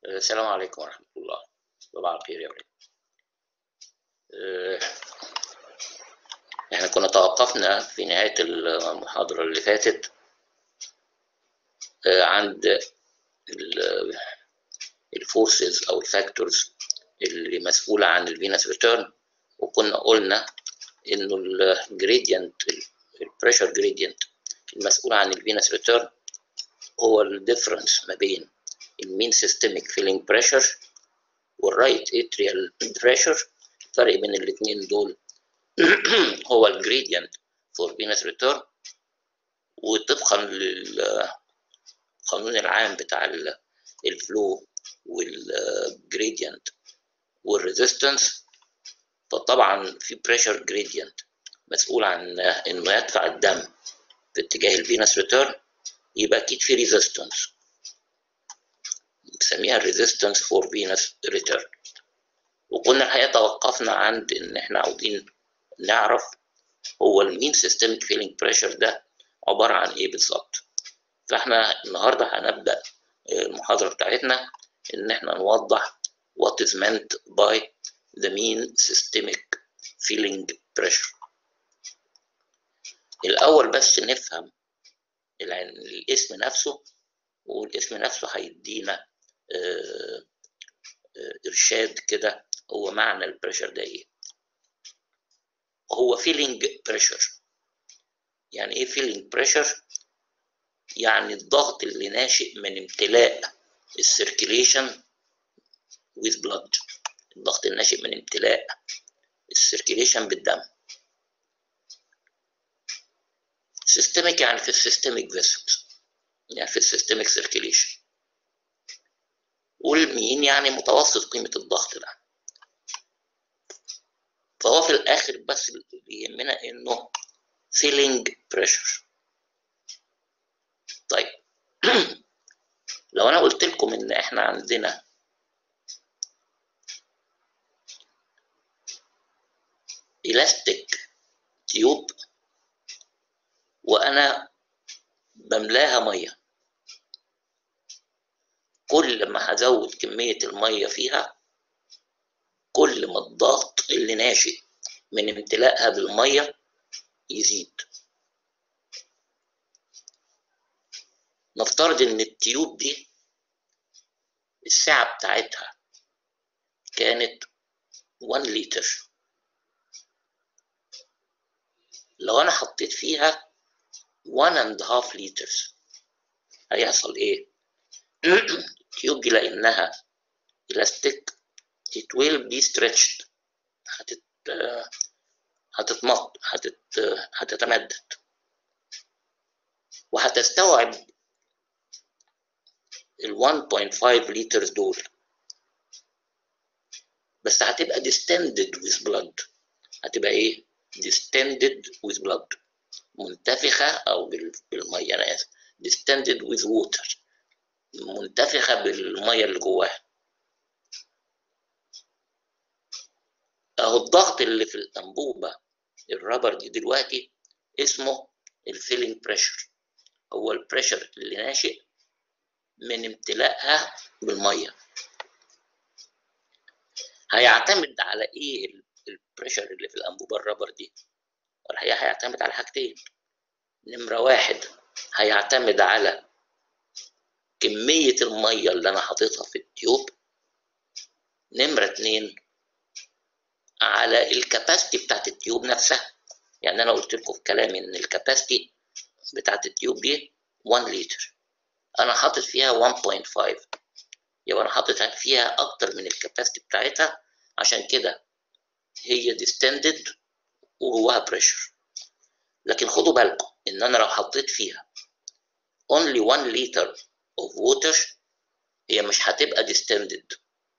السلام عليكم ورحمة الله صباح الخير يا ولاد احنا كنا توقفنا في نهاية المحاضرة اللي فاتت عند الفورسز او الفاكتورز اللي مسؤولة عن الفينس ريتيرن وكنا قلنا انه الجريدينت البريشر جريدينت المسؤول عن الفينس ريتيرن هو الديفرنس ما بين المين سيستميك فيلينج بريشر والرايت اتريال بريشر الفرق بين الاثنين دول هو الجريدينت فور فينس ريتيرن وطبقا للقانون العام بتاع الفلو والجريدينت والريزيستنس فطبعا في بريشر جريدينت مسؤول عن انه يدفع الدم في اتجاه الفينس ريتيرن يبقى اكيد في ريزيستنس بنسميها الريزيستنس فور فينس ريتيرن وكنا الحقيقه توقفنا عند ان احنا عاوزين نعرف هو المين سيستميك فيلينج بريشر ده عباره عن ايه بالظبط فاحنا النهارده هنبدا المحاضره بتاعتنا ان احنا نوضح what is meant by the mean systemic feeling pressure الاول بس نفهم الاسم نفسه والاسم نفسه هيدينا اه اه ارشاد كده هو معنى البريشر ده ايه هو فيلينج بريشر يعني ايه فيلينج بريشر يعني الضغط اللي ناشئ من امتلاء السيركيليشن with blood الضغط الناشئ من امتلاء السيركيليشن بالدم سيستميك يعني في السيستميك فيسلز يعني في السيستميك سيركيليشن والمين يعني متوسط قيمة الضغط ده فهو في الآخر بس اللي يهمنا إنه فيلينج بريشر طيب لو أنا قلت لكم إن إحنا عندنا إلاستيك تيوب وأنا بملاها مية كل ما هزود كمية المية فيها كل ما الضغط اللي ناشئ من امتلاءها بالمية يزيد نفترض ان التيوب دي السعة بتاعتها كانت 1 لتر لو انا حطيت فيها 1 and half liters هيحصل ايه التيوب دي لانها elastic it will be stretched هتت هتتمط هتت هتتمدد وهتستوعب ال 1.5 لتر دول بس هتبقى distended with blood هتبقى ايه distended with blood منتفخة أو بالمية أنا آسف distended with water منتفخة بالمية اللي جواها أهو الضغط اللي في الأنبوبة الرابر دي دلوقتي اسمه الفيلينج بريشر هو البريشر اللي ناشئ من امتلاءها بالمية هيعتمد على ايه البريشر اللي في الأنبوبة الرابر دي والحقيقة هيعتمد على حاجتين نمرة واحد هيعتمد على كمية المية اللي أنا حاططها في التيوب نمرة اتنين على الكاباسيتي بتاعت التيوب نفسها يعني أنا قلت لكم في كلامي إن الكاباسيتي بتاعت التيوب دي 1 لتر أنا حاطط فيها 1.5 يبقى أنا حاطط فيها أكتر من الكاباسيتي بتاعتها عشان كده هي ديستندد وجواها بريشر لكن خدوا بالكم ان انا لو حطيت فيها only 1 لتر of water هي مش هتبقى distended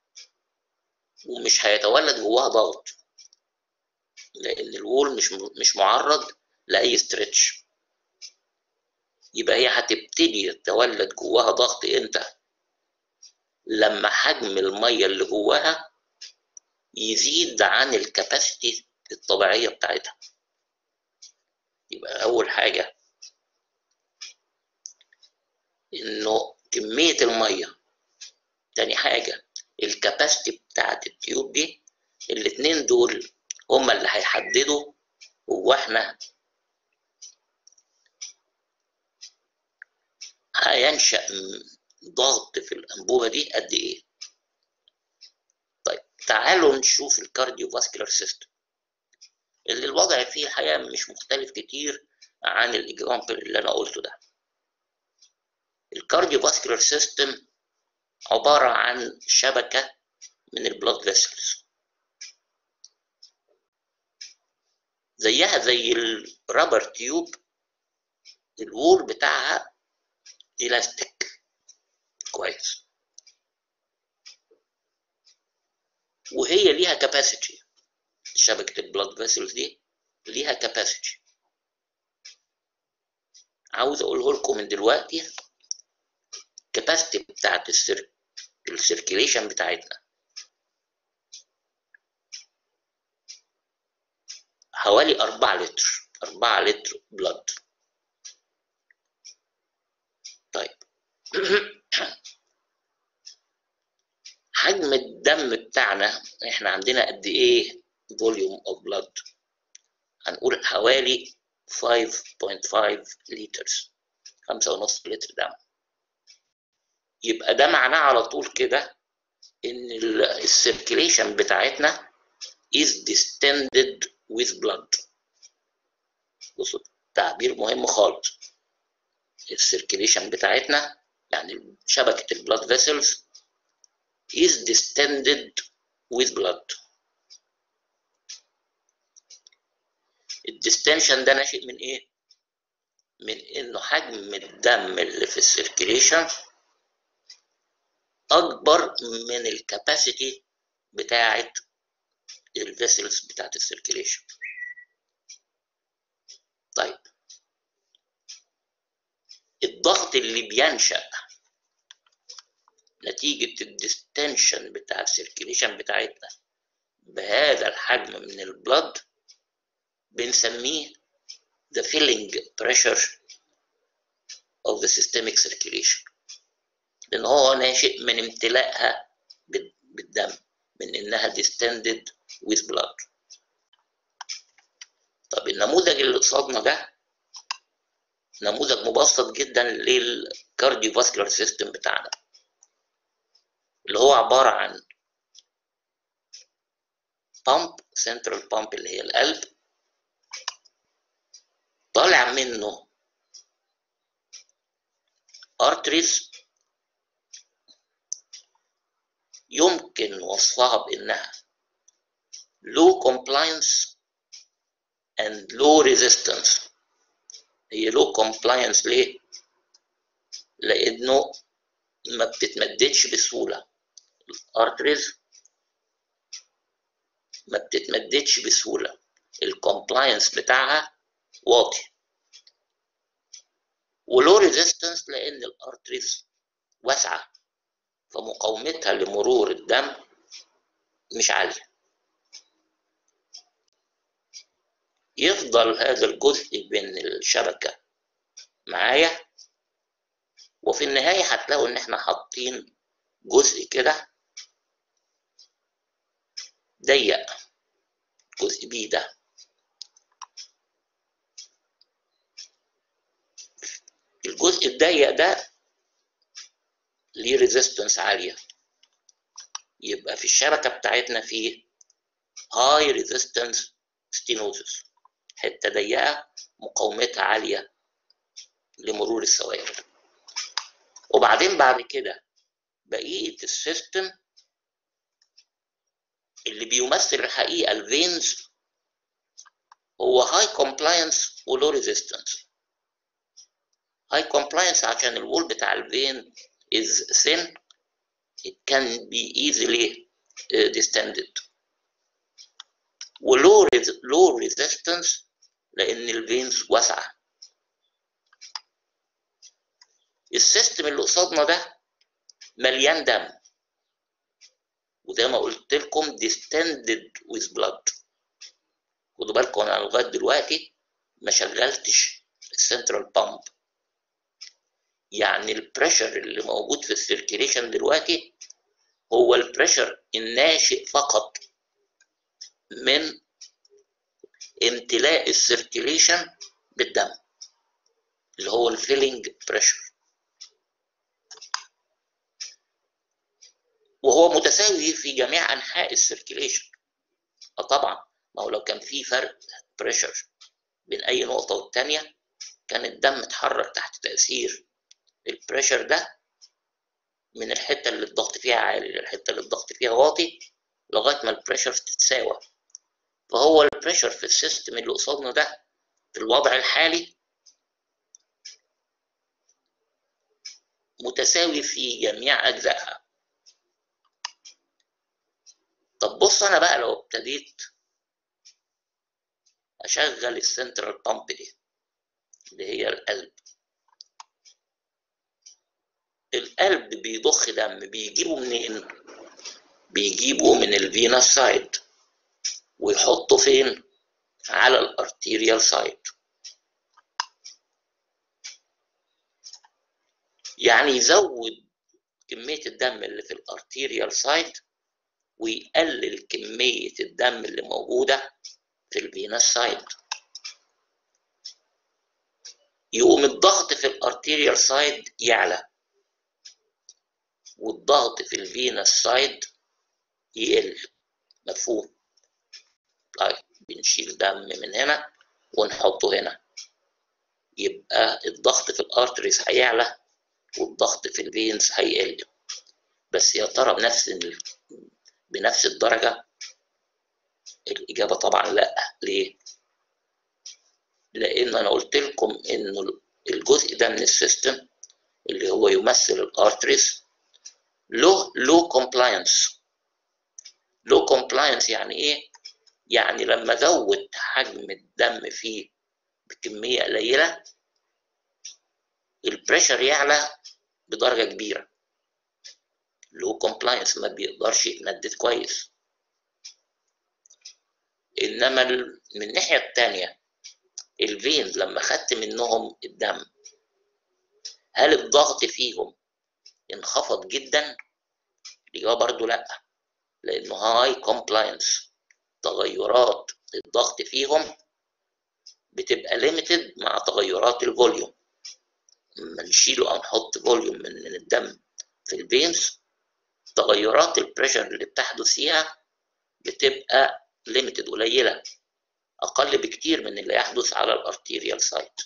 ومش هيتولد جواها ضغط لان الوول مش مش معرض لاي ستريتش يبقى هي هتبتدي يتولد جواها ضغط امتى لما حجم الميه اللي جواها يزيد عن الكباسيتي الطبيعيه بتاعتها يبقى اول حاجه انه كميه الميه تاني حاجة الكاباسيتي بتاعت التيوب دي الاتنين دول هما اللي هيحددوا هو احنا هينشأ ضغط في الأنبوبة دي قد إيه؟ طيب تعالوا نشوف الكارديو فاسكولار سيستم اللي الوضع فيه الحقيقة مش مختلف كتير عن الإجرامبل اللي أنا قلته ده الكارديو فاسكولار سيستم عبارة عن شبكة من البلاد فيسلز زيها زي الرابر تيوب الوول بتاعها إلاستيك كويس وهي ليها كاباسيتي شبكة البلاد فيسلز دي ليها كاباسيتي عاوز اقوله لكم من دلوقتي الكاباسيتي بتاعت السير السيركيليشن بتاعتنا حوالي أربعة لتر أربعة لتر بلاد طيب حجم الدم بتاعنا احنا عندنا قد ايه فوليوم اوف بلاد هنقول حوالي 5.5 لترز خمسة ونص لتر دم يبقى ده معناه على طول كده ان السيركيليشن بتاعتنا is distended with blood بصوا تعبير مهم خالص السيركيليشن بتاعتنا يعني شبكة البلاد فيسلز is distended with blood الديستنشن ده ناشئ من ايه؟ من انه حجم الدم اللي في السيركيليشن اكبر من الكاباسيتي بتاعه الفيسلز بتاعه السيركيليشن طيب الضغط اللي بينشأ نتيجة الديستنشن بتاع السيركيليشن بتاعتنا بهذا الحجم من البلد بنسميه the filling pressure of the systemic circulation لأن هو ناشئ من امتلاءها بالدم من إنها distended with blood طب النموذج اللي قصادنا ده نموذج مبسط جدا للكارديو فاسكولار سيستم بتاعنا اللي هو عبارة عن بامب سنترال بامب اللي هي القلب طالع منه ارتريز يمكن وصفها بانها low compliance and low resistance هي low compliance ليه؟ لانه ما بتتمددش بسهوله الارتريز ما بتتمددش بسهوله الكومبلاينس بتاعها واطي ولو ريزيستنس لان الارتريز واسعه فمقاومتها لمرور الدم مش عاليه يفضل هذا الجزء بين الشبكه معايا وفي النهايه هتلاقوا ان احنا حاطين جزء كده ضيق جزء بي ده الجزء الضيق ده ليه ريزيستنس عالية يبقى في الشبكة بتاعتنا فيه هاي ريزيستنس ستينوزس حتة ضيقة مقاومتها عالية لمرور السوائل وبعدين بعد كده بقية السيستم اللي بيمثل الحقيقة الفينز هو هاي كومبلاينس ولو ريزيستنس هاي كومبلاينس عشان الوول بتاع الفين is thin it can be easily uh, distended ولو low resistance لان الفينز واسعه السيستم اللي قصادنا ده مليان دم وزي ما قلت لكم distended with blood خدوا بالكم انا لغايه دلوقتي ما شغلتش السنترال بامب يعني البريشر اللي موجود في السيركيليشن دلوقتي البريشر الناشئ فقط من امتلاء السيركيليشن بالدم اللي هو الفيلينج بريشر وهو متساوي في جميع انحاء السيركيليشن اه طبعا ما هو لو كان في فرق بريشر بين اي نقطه والتانيه كان الدم اتحرك تحت تاثير البريشر ده من الحته اللي الضغط فيها عالي للحته اللي الضغط فيها واطي لغايه ما البريشر تتساوى فهو البريشر في السيستم اللي قصادنا ده في الوضع الحالي متساوي في جميع اجزائها طب بص انا بقى لو ابتديت اشغل السنترال بامب دي اللي هي القلب القلب بيضخ دم بيجيبه منين بيجيبه من الفينس سايد ويحطه فين على الارتيريال سايد يعني يزود كمية الدم اللي في الارتيريال سايد ويقلل كمية الدم اللي موجودة في الفينس سايد يقوم الضغط في الارتيريال سايد يعلى والضغط في الفينس سايد يقل مفهوم طيب بنشيل دم من هنا ونحطه هنا يبقى الضغط في الارتريز هيعلى والضغط في الفينز هيقل بس يا ترى بنفس ال... بنفس الدرجة الإجابة طبعا لا ليه؟ لأن أنا قلت لكم إنه الجزء ده من السيستم اللي هو يمثل الارتريز له لو كومبلاينس لو كومبلاينس يعني ايه يعني لما زود حجم الدم فيه بكميه قليله البريشر يعلى بدرجه كبيره لو كومبلاينس ما بيقدرش يتمدد كويس انما من الناحيه الثانيه الفين لما خدت منهم الدم هل الضغط فيهم انخفض جدا الإجابة برضو لأ لأنه هاي كومبلاينس تغيرات الضغط فيهم بتبقى ليميتد مع تغيرات الفوليوم لما نشيله أو نحط فوليوم من الدم في الفينز تغيرات البريشر اللي بتحدث فيها بتبقى ليميتد قليلة أقل بكتير من اللي يحدث على الارتيريال سايت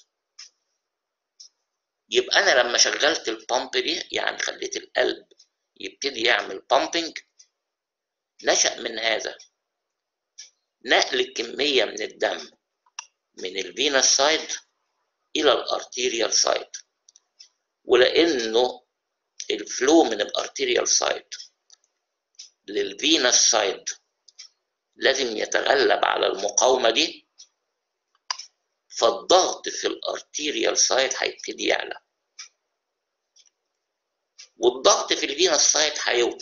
يبقى انا لما شغلت البامب دي يعني خليت القلب يبتدي يعمل بامبنج نشأ من هذا نقل الكمية من الدم من الفينس سايد إلى الارتيريال سايد ولأنه الفلو من الارتيريال سايد للفينس سايد لازم يتغلب على المقاومة دي فالضغط في الارتيريال سايت هيبتدي يعلى والضغط في الفينس سايت هيوطى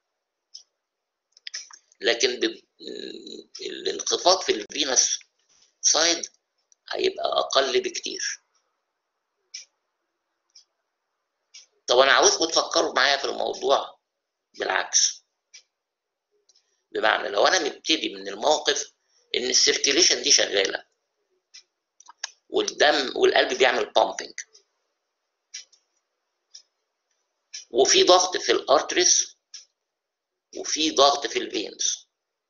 لكن الانخفاض في الفينس سايد هيبقى اقل بكتير طب انا عاوزكم تفكروا معايا في الموضوع بالعكس بمعنى لو انا مبتدي من الموقف ان السيركيليشن دي شغاله والدم والقلب بيعمل بامبنج وفي ضغط في الارتريس وفي ضغط في الفينز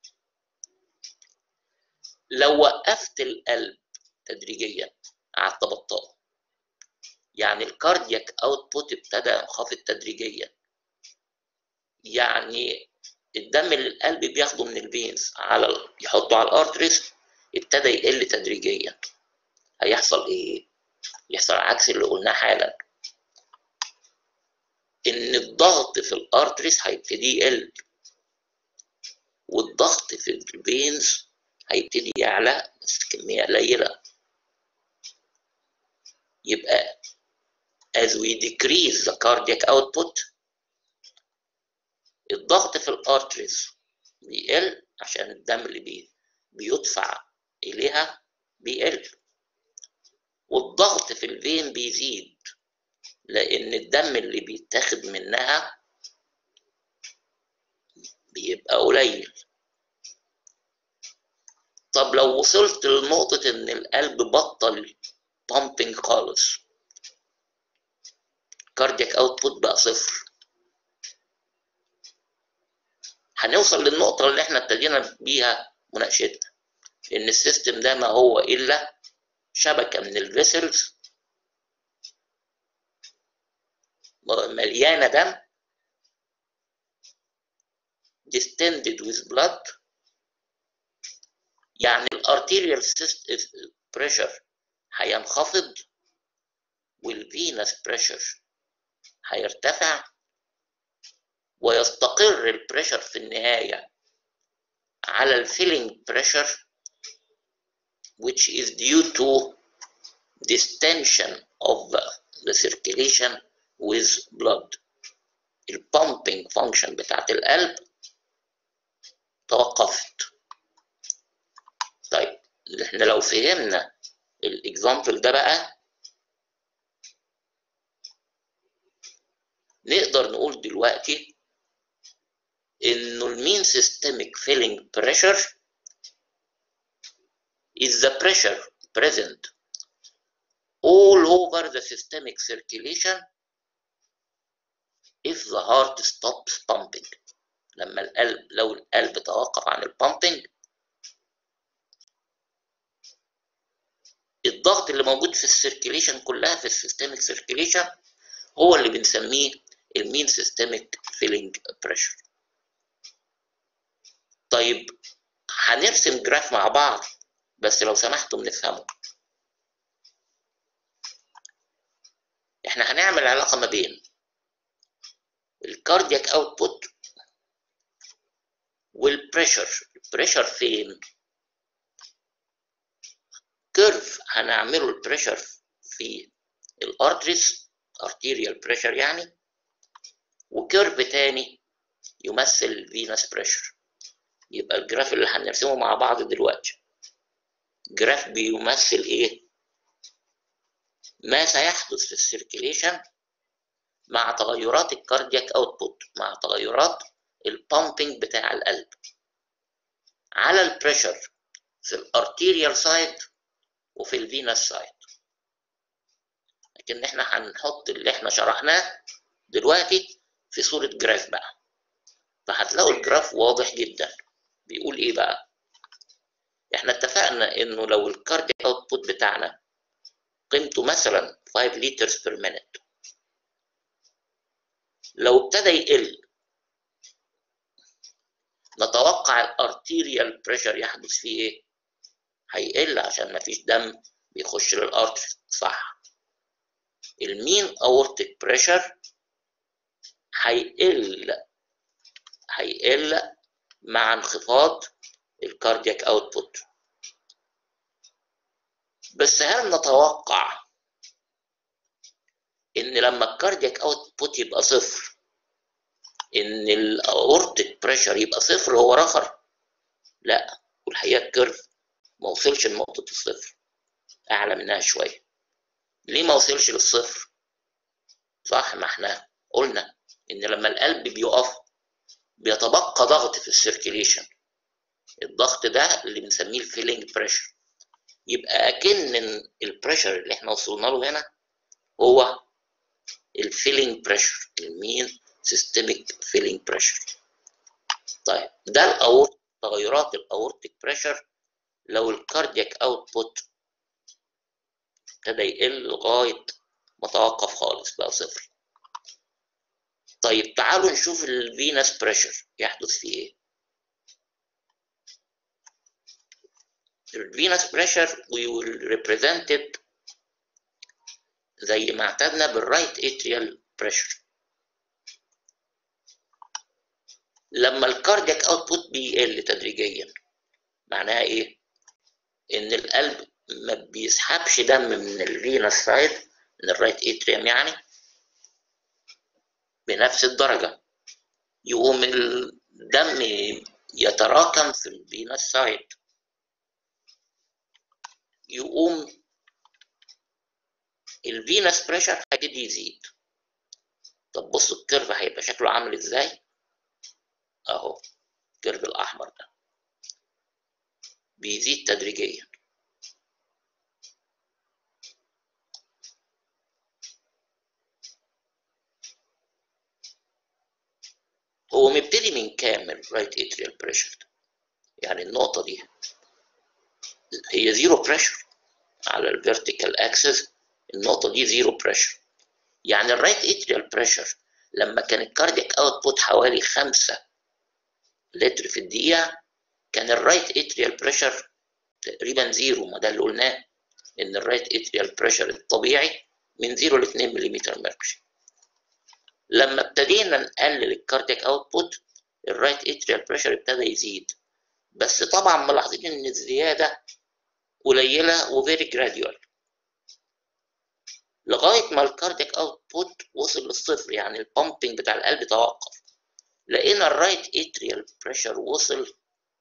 لو وقفت القلب تدريجيا قعدت ابطئه يعني الكاردياك اوتبوت ابتدى ينخفض تدريجيا يعني الدم اللي القلب بياخده من الفينز على يحطه على الارتريس ابتدى يقل تدريجيا هيحصل ايه يحصل عكس اللي قلناه حالا ان الضغط في الارتريس هيبتدي يقل والضغط في الفينز هيبتدي يعلى بس كمية قليلة يبقى as we decrease the cardiac output الضغط في الارتريز بيقل عشان الدم اللي بي بيدفع إليها بيقل والضغط في الفين بيزيد لأن الدم اللي بيتاخد منها يبقى قليل طب لو وصلت لنقطة إن القلب بطل pumping خالص كاردياك اوتبوت بقى صفر هنوصل للنقطة اللي احنا ابتدينا بيها مناقشتنا إن السيستم ده ما هو إلا شبكة من الفيسلز مليانة دم distended with blood يعني الارتيريال بريشر هينخفض والفينس بريشر هيرتفع ويستقر البريشر في النهاية على الفيلينج بريشر which is due to distension of the circulation with blood البامبنج فانكشن بتاعت القلب توقفت طيب احنا لو فهمنا الاكزامبل ده بقى نقدر نقول دلوقتي انه المين systemic filling pressure is the pressure present all over the systemic circulation if the heart stops pumping لما القلب لو القلب توقف عن البامبنج الضغط اللي موجود في السيركيليشن كلها في السيستميك سيركيليشن هو اللي بنسميه المين سيستميك فيلينج بريشر طيب هنرسم جراف مع بعض بس لو سمحتم نفهمه احنا هنعمل علاقه ما بين الكاردياك اوتبوت والبريشر البريشر فين كيرف هنعمله البريشر في الارتريز ارتيريال بريشر يعني وكيرف تاني يمثل الفينس بريشر يبقى الجراف اللي هنرسمه مع بعض دلوقتي جراف بيمثل ايه ما سيحدث في السيركيليشن مع تغيرات الكاردياك اوتبوت مع تغيرات البامبنج بتاع القلب على البريشر في الارتيريال سايد وفي الفينس سايد لكن احنا هنحط اللي احنا شرحناه دلوقتي في صورة جراف بقى فهتلاقوا الجراف واضح جدا بيقول ايه بقى احنا اتفقنا انه لو الكاردياك اوتبوت بتاعنا قيمته مثلا 5 لترز بير مينت لو ابتدى يقل نتوقع الارتيريال بريشر يحدث فيه ايه هيقل عشان مفيش دم بيخش للارتري صح المين اورتيك بريشر هيقل هيقل مع انخفاض الكاردياك اوتبوت بس هل نتوقع ان لما الكاردياك اوتبوت يبقى صفر ان الاورتيك بريشر يبقى صفر هو رخر لا والحقيقه الكيرف ما وصلش لنقطه الصفر اعلى منها شويه ليه ما وصلش للصفر صح ما احنا قلنا ان لما القلب بيقف بيتبقى ضغط في السيركيليشن الضغط ده اللي بنسميه الفيلينج بريشر يبقى اكن البريشر اللي احنا وصلنا له هنا هو الفيلينج بريشر المين سيستميك فيلينج بريشر طيب ده الاورت تغيرات الاورتيك بريشر لو الكاردياك اوتبوت ابتدى يقل لغايه ما توقف خالص بقى صفر طيب تعالوا نشوف الفينس بريشر يحدث فيه ايه الفينس بريشر we will represent it زي ما اعتدنا بالرايت اتريال بريشر لما الكاردياك اوتبوت بيقل تدريجيا معناها ايه ان القلب ما بيسحبش دم من الفينس سايد من الرايت اتريوم يعني بنفس الدرجه يقوم الدم يتراكم في الفينس سايد يقوم الفينس بريشر هيبتدي يزيد طب بصوا الكيرف هيبقى شكله عامل ازاي اهو الكيرف الاحمر ده بيزيد تدريجيا هو مبتدي من كام الرايت اتريال بريشر يعني النقطه دي هي زيرو بريشر على الفيرتيكال اكسس النقطه دي زيرو بريشر يعني الرايت اتريال بريشر لما كان الكاردياك اوتبوت حوالي 5 لتر في الدقيقه كان الرايت اتريال بريشر تقريبا زيرو ما ده اللي قلناه ان الرايت اتريال بريشر الطبيعي من 0 ل 2 ملم ميركوري لما ابتدينا نقلل الكاردياك اوتبوت الرايت اتريال بريشر ابتدى يزيد بس طبعا ملاحظين ان الزياده قليله وفيري جراديوال لغايه ما الكاردياك اوتبوت وصل للصفر يعني البامبنج بتاع القلب توقف لقينا الرايت اتريال بريشر وصل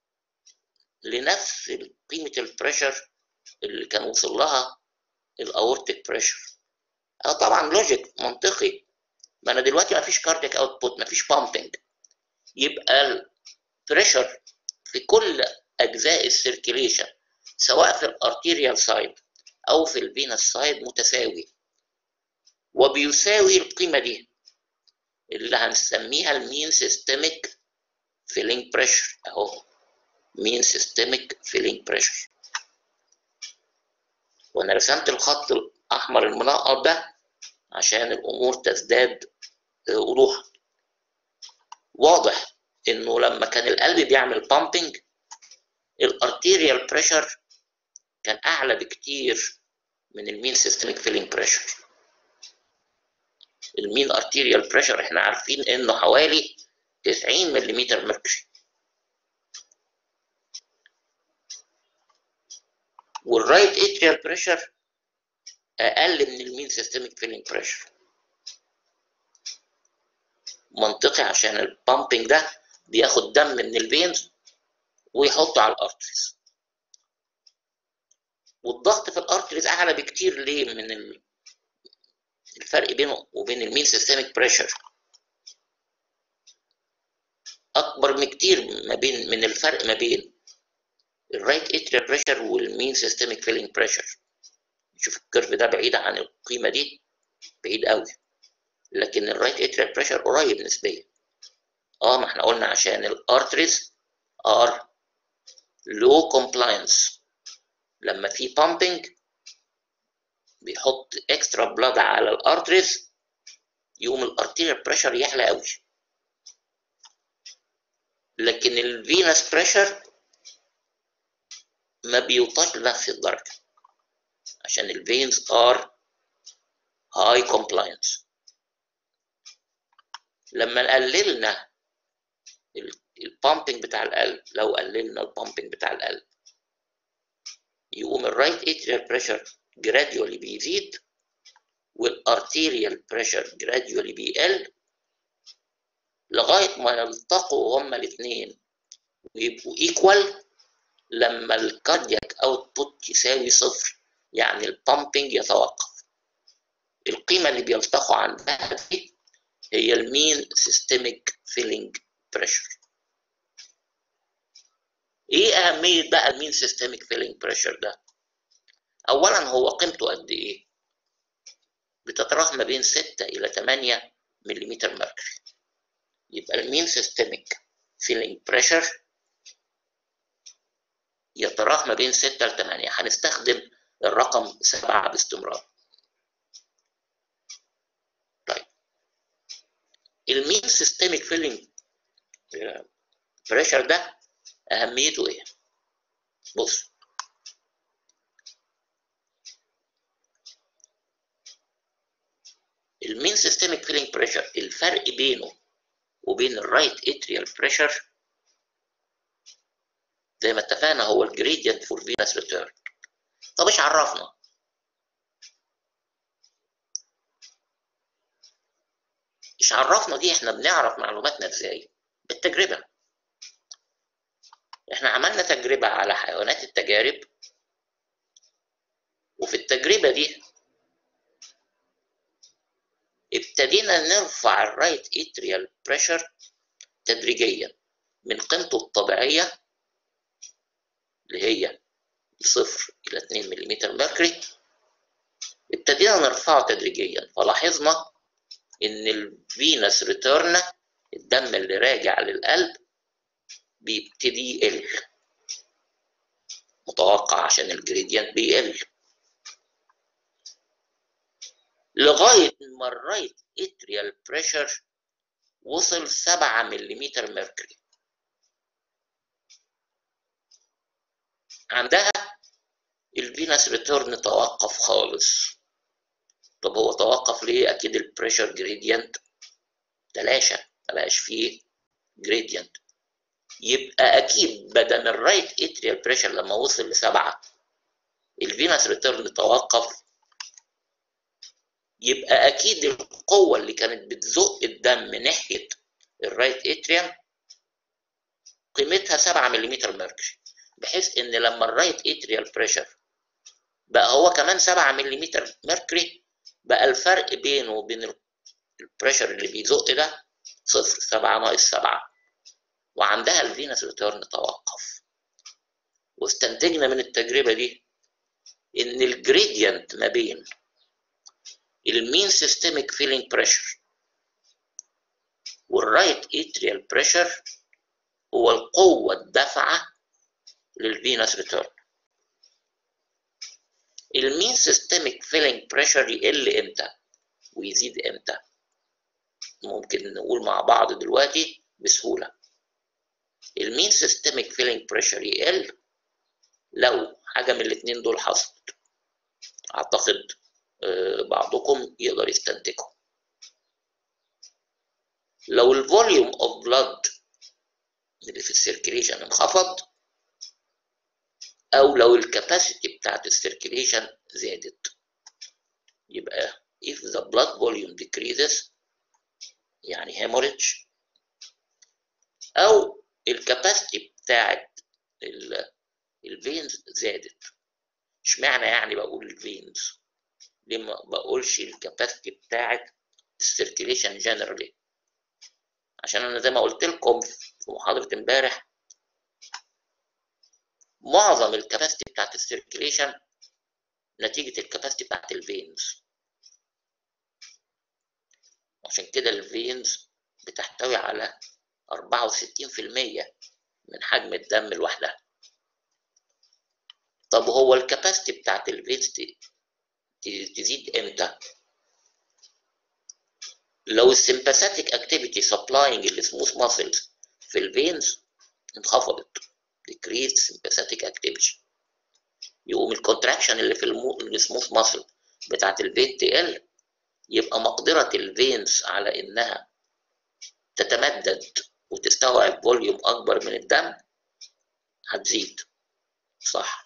لنفس قيمه البريشر اللي كان وصل لها الاورتيك بريشر اه طبعا لوجيك منطقي ما انا دلوقتي ما فيش كاردياك اوتبوت ما فيش بامبنج يبقى البريشر في كل اجزاء السيركيليشن سواء في الارتيريال سايد او في الفينس سايد متساوي وبيساوي القيمه دي اللي هنسميها المين سيستميك فيلينج بريشر اهو مين سيستميك فيلينج بريشر وانا رسمت الخط الاحمر المنقط ده عشان الامور تزداد وضوحا واضح انه لما كان القلب بيعمل بامبنج الارتيريال بريشر كان اعلى بكتير من المين سيستميك فيلينج بريشر المين ارتيريال بريشر احنا عارفين انه حوالي 90 ملم ميركوري والرايت اتريال بريشر اقل من المين سيستميك فيلينج بريشر منطقي عشان البامبنج ده بياخد دم من الفينز ويحطه على الارتريز والضغط في الارتريز اعلى بكتير ليه من الفرق بينه وبين المين سيستميك بريشر اكبر بكتير ما بين من الفرق ما بين الرايت اتريال بريشر والمين سيستميك فيلينج بريشر شوف الكيرف ده بعيد عن القيمه دي بعيد قوي لكن الرايت اتريال بريشر قريب نسبيا اه ما احنا قلنا عشان الارتريز ار لو كومبلاينس لما في بامبنج بيحط اكسترا بلاد على الارتريز يقوم الارتيريال بريشر يعلى قوي لكن الفينس بريشر ما بيوطاش لنفس الدرجه عشان الفينز ار هاي كومبلاينس لما قللنا البامبنج بتاع القلب لو قللنا البامبنج بتاع القلب يقوم الرايت اتريال بريشر جراديولي بيزيد والارتيريال بريشر جراديولي بيقل لغايه ما يلتقوا هما الاثنين ويبقوا ايكوال لما الكاردياك اوتبوت يساوي صفر يعني البامبنج يتوقف القيمه اللي بيلتقوا عندها دي هي المين سيستميك فيلينج بريشر ايه اهميه بقى المين سيستميك فيلينج بريشر ده اولا هو قيمته قد ايه بتتراوح ما بين 6 الى 8 ملم ميركوري يبقى المين سيستميك فيلينج بريشر يتراوح ما بين 6 ل 8 هنستخدم الرقم 7 باستمرار طيب المين سيستميك فيلينج بريشر ده اهميته ايه بص المين سيستميك فيلينج بريشر الفرق بينه وبين الرايت اتريال بريشر زي ما اتفقنا هو الجريدينت فور فينس ريتيرن طب ايش عرفنا ايش عرفنا دي احنا بنعرف معلوماتنا ازاي بالتجربه احنا عملنا تجربه على حيوانات التجارب وفي التجربه دي ابتدينا نرفع الرايت اتريال بريشر تدريجيا من قيمته الطبيعية اللي هي صفر إلى 2 ملم ميركوري ابتدينا نرفعه تدريجيا فلاحظنا إن الفينس ريتيرن الدم اللي راجع للقلب بيبتدي يقل متوقع عشان الجريدينت بيقل لغاية ما الرايت اتريال بريشر وصل 7 ملم ميركوري عندها الفينس ريتيرن توقف خالص طب هو توقف ليه اكيد البريشر جريدينت تلاشى ما بقاش فيه جريدينت يبقى اكيد بدل الرايت اتريال بريشر لما وصل لسبعة الفينس ريتيرن توقف يبقى اكيد القوه اللي كانت بتزق الدم ناحيه الرايت اتريم قيمتها 7 ملم ميركوري بحيث ان لما الرايت اتريال بريشر بقى هو كمان 7 ملم ميركوري بقى الفرق بينه وبين البريشر اللي بيزق ده صفر 7 ناقص 7 وعندها الفينس ريتيرن توقف واستنتجنا من التجربه دي ان الجريدينت ما بين المين سيستميك فيلينج بريشر والرايت اتريال بريشر هو القوة الدافعة للفينس ريتيرن المين سيستميك فيلينج بريشر يقل امتى ويزيد امتى ممكن نقول مع بعض دلوقتي بسهولة المين سيستميك فيلينج بريشر يقل لو حاجة من الاتنين دول حصلت أعتقد بعضكم يقدر يستنتجه لو الفوليوم اوف بلاد اللي في السيركيليشن انخفض او لو الكاباسيتي بتاعت السيركيليشن زادت يبقى if the blood volume decreases يعني hemorrhage او الكاباسيتي بتاعت الفينز زادت اشمعنى يعني بقول الفينز ليه ما بقولش الكاباسيتي بتاعت السيركيليشن جنرالي عشان انا زي ما قلت لكم في محاضره امبارح معظم الكاباسيتي بتاعت السيركيليشن نتيجه الكاباسيتي بتاعت الفينز عشان كده الفينز بتحتوي على 64% من حجم الدم لوحدها طب هو الكاباسيتي بتاعت الفينز تزيد امتى لو السمباثيك اكتيفيتي سبلاينج السموث ماسلز في الفينز انخفضت decreased sympathetic activity يقوم الكونتراكشن اللي في السموث ماسل بتاعت الفين تقل يبقى مقدرة الفينز على انها تتمدد وتستوعب فوليوم اكبر من الدم هتزيد صح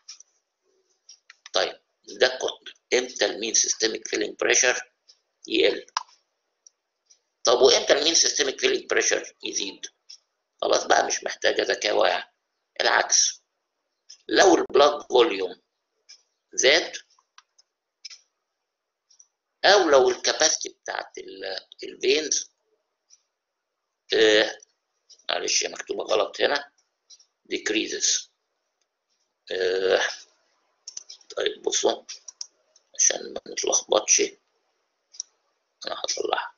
طيب ده كنت امتى المين سيستميك فيلينج بريشر يقل طب وامتى المين سيستميك فيلينج بريشر يزيد خلاص بقى مش محتاجه ذكاء واعي العكس لو البلاد فوليوم زاد او لو الكاباسيتي بتاعت الفينز آه معلش مكتوبه غلط هنا decreases آه طيب بصوا عشان ما نتلخبطش انا هطلعها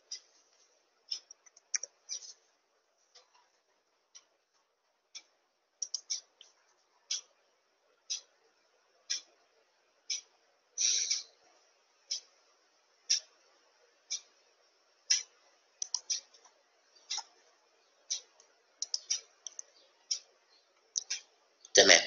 تمام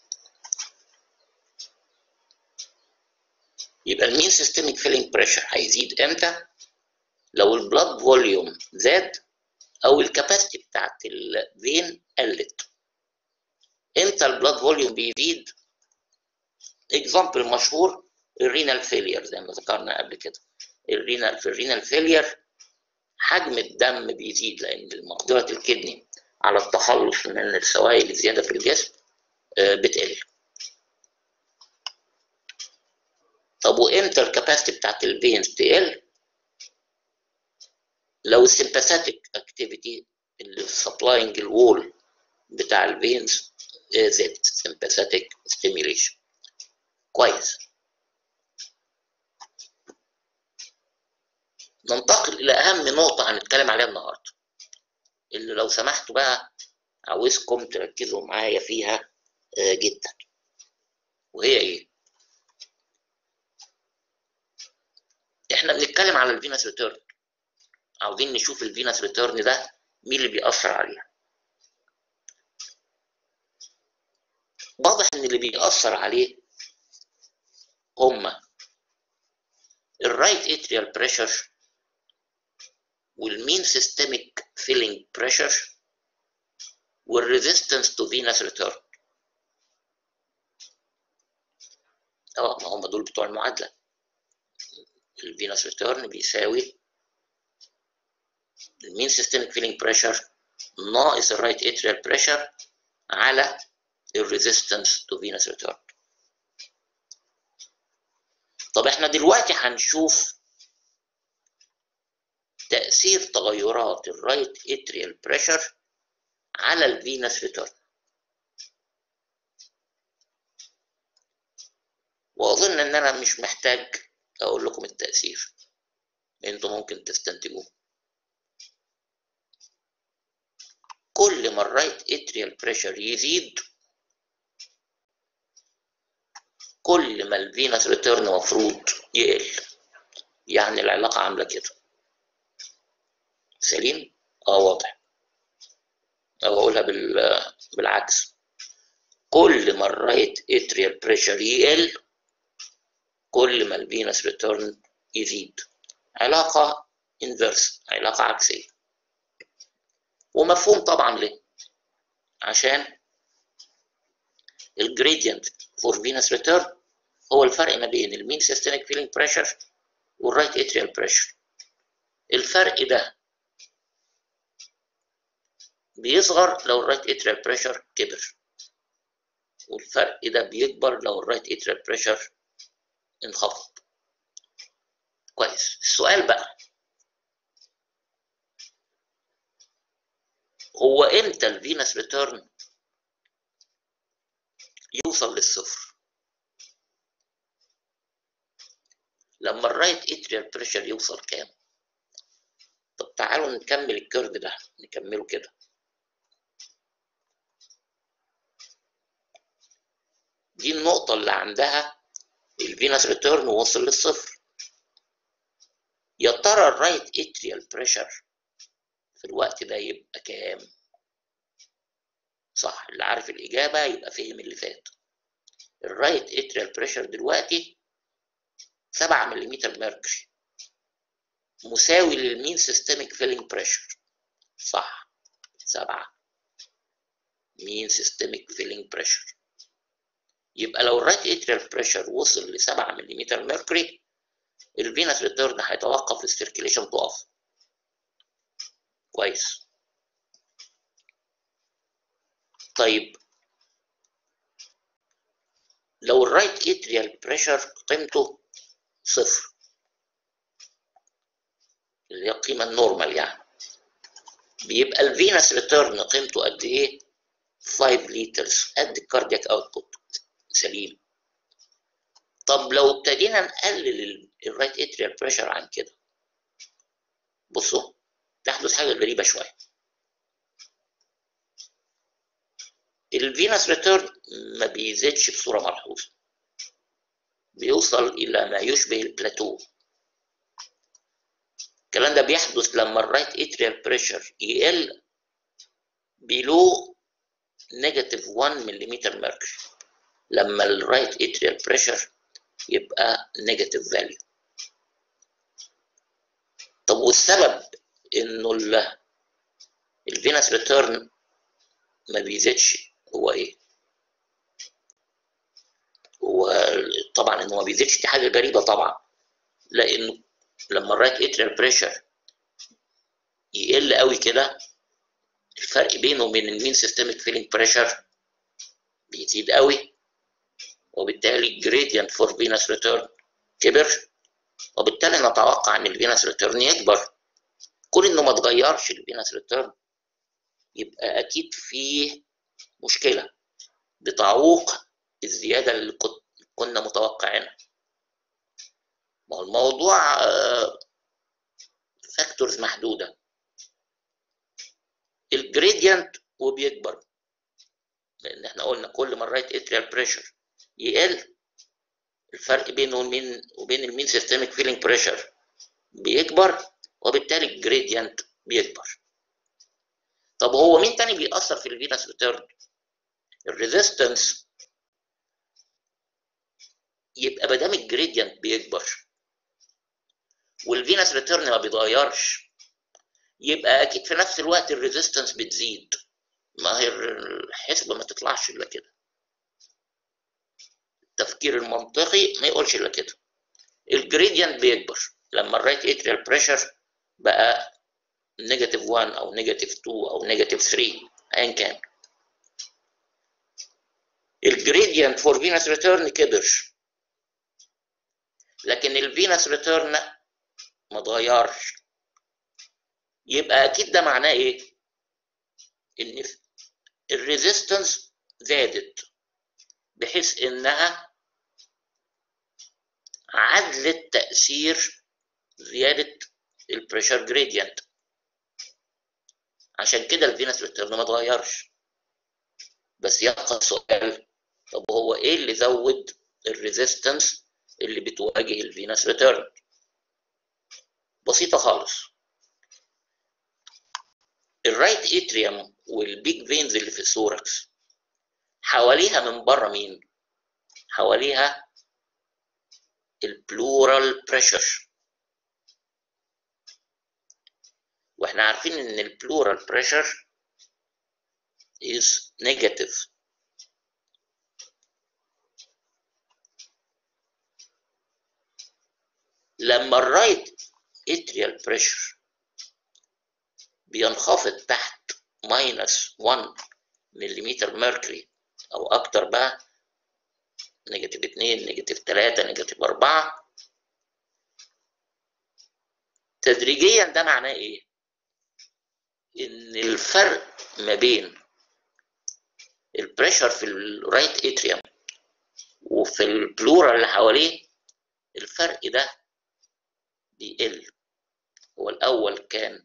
يبقى المين سيستميك فيلينج بريشر هيزيد امتى لو البلاد فوليوم زاد او الكاباسيتي بتاعت الفين قلت امتى البلاد فوليوم بيزيد اكزامبل مشهور الرينال فيلير زي ما ذكرنا قبل كده الرينال في الرينال فيلير حجم الدم بيزيد لان مقدره الكدني على التخلص من السوائل الزياده في الجسم بتقل طب وامتى الكاباسيتي بتاعت الفينز تقل لو السمباثيك اكتيفيتي اللي سبلاينج الوول بتاع الفينز زد sympathetic stimulation كويس ننتقل الى اهم نقطه هنتكلم عليها النهارده اللي لو سمحتوا بقى عاوزكم تركزوا معايا فيها جدا وهي ايه احنا بنتكلم على الفينس ريتيرن عاوزين نشوف الفينس ريتيرن ده مين اللي بيأثر عليها واضح ان اللي بيأثر عليه هما الرايت اتريال بريشر والمين سيستميك فيلينج بريشر والريزيستنس تو فينس ريتيرن اه ما هم دول بتوع المعادله الفينس ريتيرن بيساوي المين سيستميك فيلينج بريشر ناقص الرايت اتريال بريشر على الريزيستنس تو فينس ريتيرن طب احنا دلوقتي هنشوف تأثير تغيرات الرايت اتريال بريشر على الفينس ريتيرن واظن ان انا مش محتاج اقول لكم التأثير انتوا ممكن تستنتجوه كل ما الرايت اتريال بريشر يزيد كل ما الفينس ريتيرن مفروض يقل يعني العلاقة عاملة كده سليم؟ اه واضح او اقولها بال... بالعكس كل ما الرايت اتريال بريشر يقل كل ما الفينس ريتيرن يزيد علاقة انفرس علاقة عكسية ومفهوم طبعا ليه عشان الجريدينت فور فينس ريتيرن هو الفرق ما بين المين سيستميك فيلينج بريشر والرايت اتريال بريشر الفرق ده بيصغر لو الرايت اتريال بريشر كبر والفرق ده بيكبر لو الرايت اتريال بريشر انخفض كويس السؤال بقى هو امتى الفينس ريتيرن يوصل للصفر لما الرايت اتريال بريشر يوصل كام طب تعالوا نكمل الكيرف ده نكمله كده دي النقطة اللي عندها الفينس ريتيرن وصل للصفر يا ترى الرايت اتريال بريشر في الوقت ده يبقى كام صح اللي عارف الإجابة يبقى فهم اللي فات الرايت اتريال بريشر دلوقتي 7 ملم ميركوري مساوي للمين سيستميك فيلينج بريشر صح 7 مين سيستميك فيلينج بريشر يبقى لو الرايت اتريال بريشر وصل ل 7 ملم ميركوري الفينس ريتيرن هيتوقف السيركيليشن تقف كويس طيب لو الرايت اتريال بريشر قيمته صفر اللي هي القيمة النورمال يعني بيبقى الفينس ريتيرن قيمته قد ايه 5 لترز قد الكاردياك اوتبوت سليم طب لو ابتدينا نقلل الرايت اتريال بريشر عن كده بصوا تحدث حاجه غريبه شويه الفينس ريتيرن ما بيزيدش بصوره ملحوظه بيوصل الى ما يشبه البلاتو الكلام ده بيحدث لما الرايت اتريال بريشر يقل بلو نيجاتيف 1 ملم ميركوري لما الرايت اتريال بريشر يبقى نيجاتيف فاليو طب والسبب انه الفينس ريتيرن ما بيزيدش هو ايه هو طبعا انه ما بيزيدش دي حاجه غريبه طبعا لانه لما الرايت اتريال بريشر يقل قوي كده الفرق بينه وبين المين سيستميك فيلينج بريشر بيزيد قوي وبالتالي الجريدينت فور فينس ريتيرن كبر وبالتالي نتوقع ان الفينس ريتيرن يكبر كون انه ما اتغيرش الفينس ريتيرن يبقى اكيد فيه مشكله بتعوق الزياده اللي كنا متوقعينها ما هو الموضوع فاكتورز محدوده الجريدينت وبيكبر لان احنا قلنا كل ما الرايت اتريال بريشر يقل الفرق بينه وبين وبين المين سيستميك فيلينج بريشر بيكبر وبالتالي الجريدينت بيكبر طب هو مين تاني بيأثر في الفينس ريتيرن الريزيستنس يبقى ما دام الجريدينت بيكبر والفينس ريتيرن ما بيتغيرش يبقى اكيد في نفس الوقت الريزيستنس بتزيد ما هي الحسبه ما تطلعش الا كده التفكير المنطقي ما يقولش الا كده الجريدينت بيكبر لما الرايت اتريال بريشر بقى نيجاتيف 1 او نيجاتيف 2 او نيجاتيف 3 ايا كان الجريدينت فور فينس ريتيرن كبر لكن الفينس ريتيرن ما اتغيرش يبقى اكيد ده معناه ايه ان الريزيستنس زادت بحيث انها عدلت تاثير زياده البريشر جريدينت عشان كده الفينس ريتيرن ما اتغيرش بس يبقى السؤال طب هو ايه اللي زود الريزيستنس اللي بتواجه الفينس ريتيرن بسيطه خالص الرايت اتريوم والبيج فينز اللي في الثوركس حواليها من بره مين حواليها البلورال بريشر واحنا عارفين ان البلورال بريشر is negative لما الرايت اتريال بريشر بينخفض تحت ماينس 1 ملم ميركوري او اكتر بقى نيجاتيف 2 نيجاتيف 3 نيجاتيف 4 تدريجيا ده معناه ايه ان الفرق ما بين البريشر في الرايت اتريوم وفي البلورال اللي حواليه الفرق ده بيقل هو الاول كان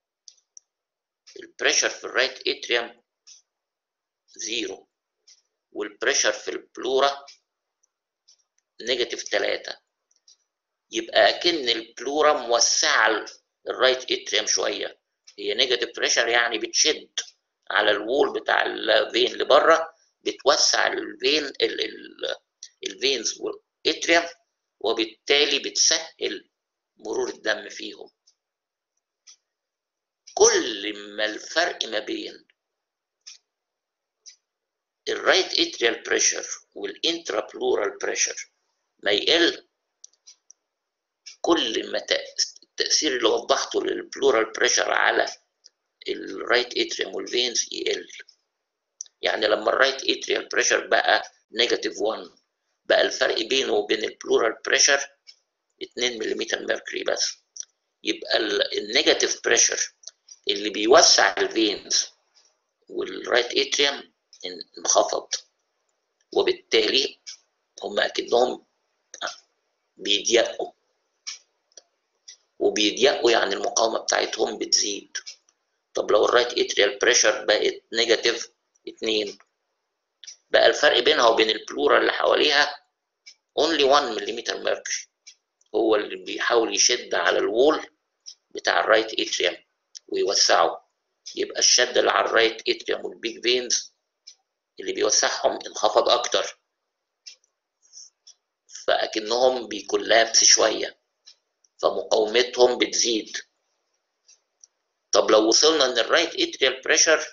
البريشر في الرايت اتريوم زيرو والبريشر في البلورا نيجاتيف 3 يبقى اكن البلورا موسعه الرايت اتريوم شويه هي نيجاتيف بريشر يعني بتشد على الوول بتاع الفين اللي بره بتوسع الفين الفينز والاتريوم وبالتالي بتسهل مرور الدم فيهم كل ما الفرق ما بين الرايت اتريال بريشر والانترا بلورال بريشر ما يقل كل ما التأثير اللي وضحته للبلورال بريشر على الرايت اتريوم والفينز يقل يعني لما الرايت اتريال بريشر بقى نيجاتيف 1 بقى الفرق بينه وبين البلورال بريشر 2 ملم ميركوري بس يبقى النيجاتيف بريشر اللي بيوسع الفينز والرايت اتريوم انخفض وبالتالي هم اكنهم بيضيقوا وبيضيقوا يعني المقاومه بتاعتهم بتزيد طب لو الرايت اتريال بريشر بقت نيجاتيف 2 بقى الفرق بينها وبين البلورا اللي حواليها only 1 ملم ميركوري هو اللي بيحاول يشد على الوول بتاع الرايت اتريوم ويوسعه يبقى الشد اللي على الرايت اتريوم والبيج فينز اللي بيوسعهم انخفض اكتر فاكنهم بيكولابس شويه فمقاومتهم بتزيد طب لو وصلنا ان الرايت اتريال بريشر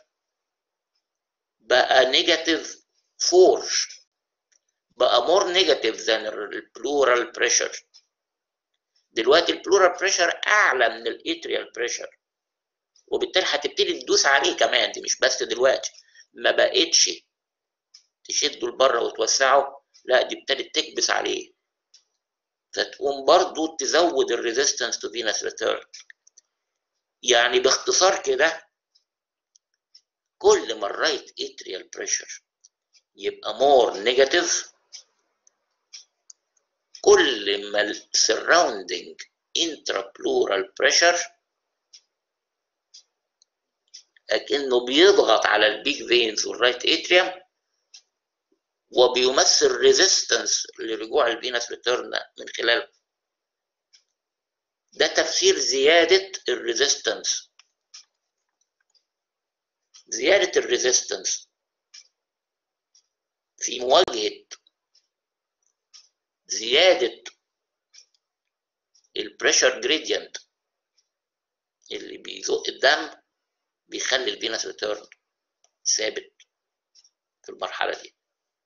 بقى نيجاتيف 4 بقى مور نيجاتيف ذان البلورال بريشر دلوقتي البلورال بريشر اعلى من الاتريال بريشر وبالتالي هتبتدي تدوس عليه كمان دي مش بس دلوقتي ما بقتش تشده لبره وتوسعه لا دي ابتدت تكبس عليه فتقوم برضو تزود الريزيستنس تو فينس ريتيرن يعني باختصار كده كل ما الرايت اتريال بريشر يبقى مور نيجاتيف كل ما السراوندينج intrapleural pressure لكنه بيضغط على البيج فينز والرايت اتريوم وبيمثل ريزيستنس لرجوع الفينس ريتيرن من خلاله ده تفسير زيادة الريزيستنس زيادة الريزيستنس في مواجهة زيادة البريشر جريدينت اللي بيزق الدم بيخلي الفينس ريتيرن ثابت في المرحلة دي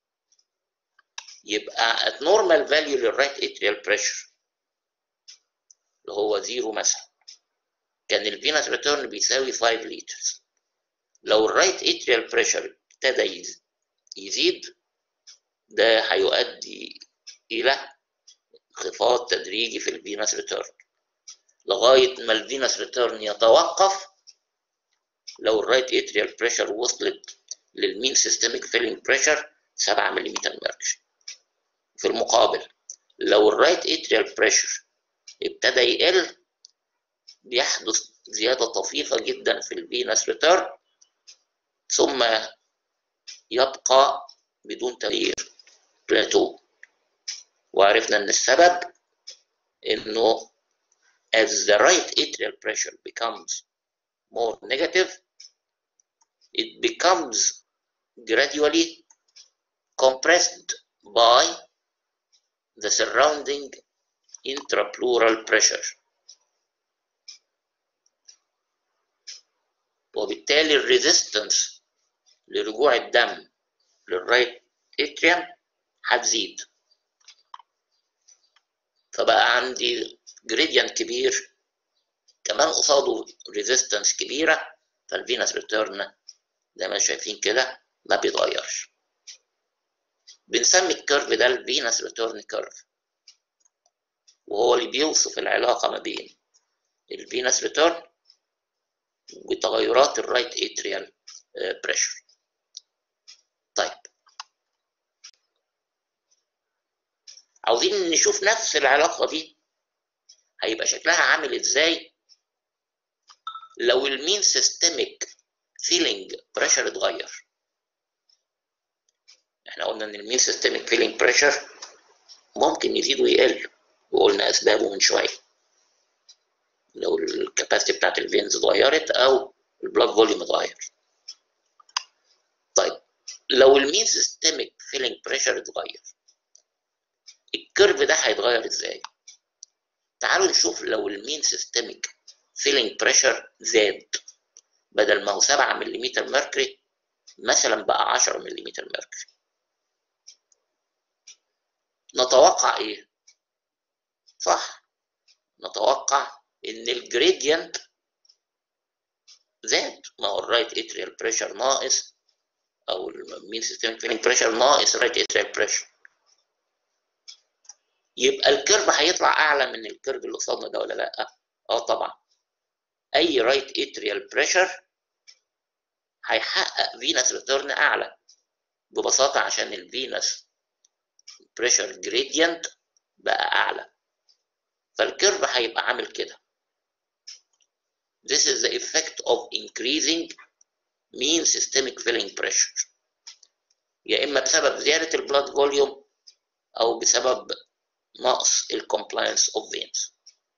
يبقى at normal value للرايت atrial pressure اللي هو زيرو مثلا كان الفينس ريتيرن بيساوي 5 لتر لو الرايت atrial pressure ابتدى يزيد ده هيؤدي إلى انخفاض تدريجي في الفينس ريتيرن لغاية ما الفينس ريتيرن يتوقف لو الرايت اتريال بريشر وصلت للمين سيستميك فيلينج بريشر 7 ملم ميركوري في المقابل لو الرايت اتريال بريشر ابتدى يقل بيحدث زيادة طفيفة جدا في الفينس ريتيرن ثم يبقى بدون تغيير بلاتو وعرفنا ان السبب انه as the right atrial pressure becomes more negative it becomes gradually compressed by the surrounding intrapleural pressure وبالتالي الريزيستنس لرجوع الدم للرايت اتريم هتزيد فبقى عندي جريدينت كبير كمان قصاده ريزيستنس كبيره فالفينس ريتيرن زي ما شايفين كده ما بيتغيرش بنسمي الكيرف ده الفينس ريتيرن كيرف وهو اللي بيوصف العلاقه ما بين الفينس ريتيرن وتغيرات الرايت اتريال بريشر طيب عاوزين نشوف نفس العلاقه دي هيبقى شكلها عامل ازاي لو المين سيستميك فيلينج بريشر اتغير احنا قلنا ان المين سيستميك فيلينج بريشر ممكن يزيد ويقل وقلنا اسبابه من شويه لو الكاباسيتي بتاعت الفينز اتغيرت او البلاد فوليوم اتغير طيب لو المين سيستميك فيلينج بريشر اتغير الكيرف ده هيتغير ازاي تعالوا نشوف لو المين سيستميك فيلينج بريشر زاد بدل ما هو 7 ملم ميركوري مثلا بقى 10 ملم ميركوري نتوقع ايه صح نتوقع ان الجريدينت زاد ما هو الرايت اتريال بريشر ناقص او المين سيستميك فيلينج بريشر ناقص الرايت اتريال بريشر يبقى الكيرف هيطلع اعلى من الكيرف اللي قصادنا ده ولا لا اه طبعا اي رايت اتريال بريشر هيحقق فينس ريتيرن اعلى ببساطه عشان الفينس بريشر جريدينت بقى اعلى فالكيرف هيبقى عامل كده This is the effect of increasing mean systemic filling pressure يا اما بسبب زياده البلاد فوليوم او بسبب نقص الكومبلاينس اوف فينز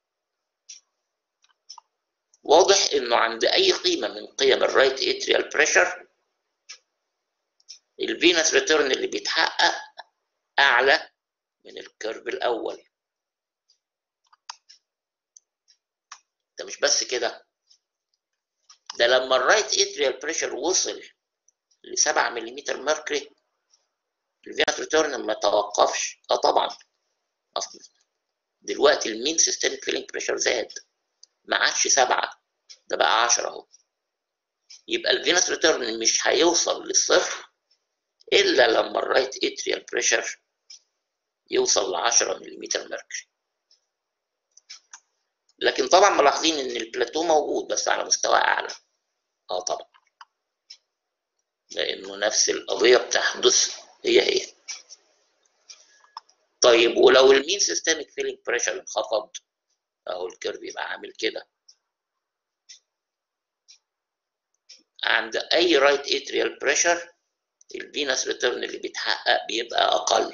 واضح انه عند اي قيمه من قيم الرايت اتريال بريشر الفينس ريتيرن اللي بيتحقق اعلى من الكيرف الاول ده مش بس كده ده لما الرايت اتريال بريشر وصل ل 7 ملم ميركوري الفينس ريتيرن ما توقفش اه طبعا اصلا دلوقتي المين سيستميك فيلينج بريشر زاد ما عادش سبعة ده بقى 10 اهو يبقى الفينس ريتيرن مش هيوصل للصفر الا لما الرايت اتريال بريشر يوصل ل 10 ملم ميركوري لكن طبعا ملاحظين ان البلاتو موجود بس على مستوى اعلى اه طبعا لانه نفس القضيه بتحدث هي هي طيب ولو المين سيستميك فيلينج بريشر انخفض اهو الكيرف يبقى عامل كده عند اي رايت اتريال بريشر الفينس ريتيرن اللي بيتحقق بيبقى اقل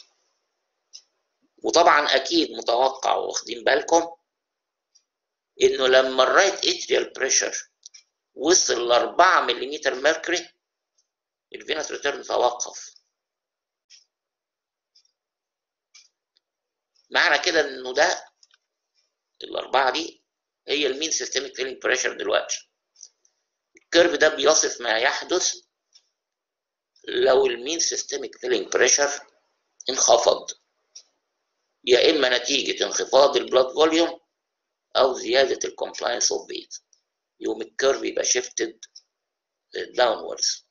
وطبعا اكيد متوقع واخدين بالكم انه لما الرايت اتريال بريشر وصل ل 4 ملم ميركوري الفينس ريتيرن توقف معنى كده انه ده الاربعه دي هي المين سيستميك فيلينج بريشر دلوقتي الكيرف ده بيصف ما يحدث لو المين سيستميك فيلينج بريشر انخفض يا اما نتيجه انخفاض البلاد فوليوم او زياده الكومبلاينس اوف بيت يوم الكيرف يبقى شيفتد داونوردز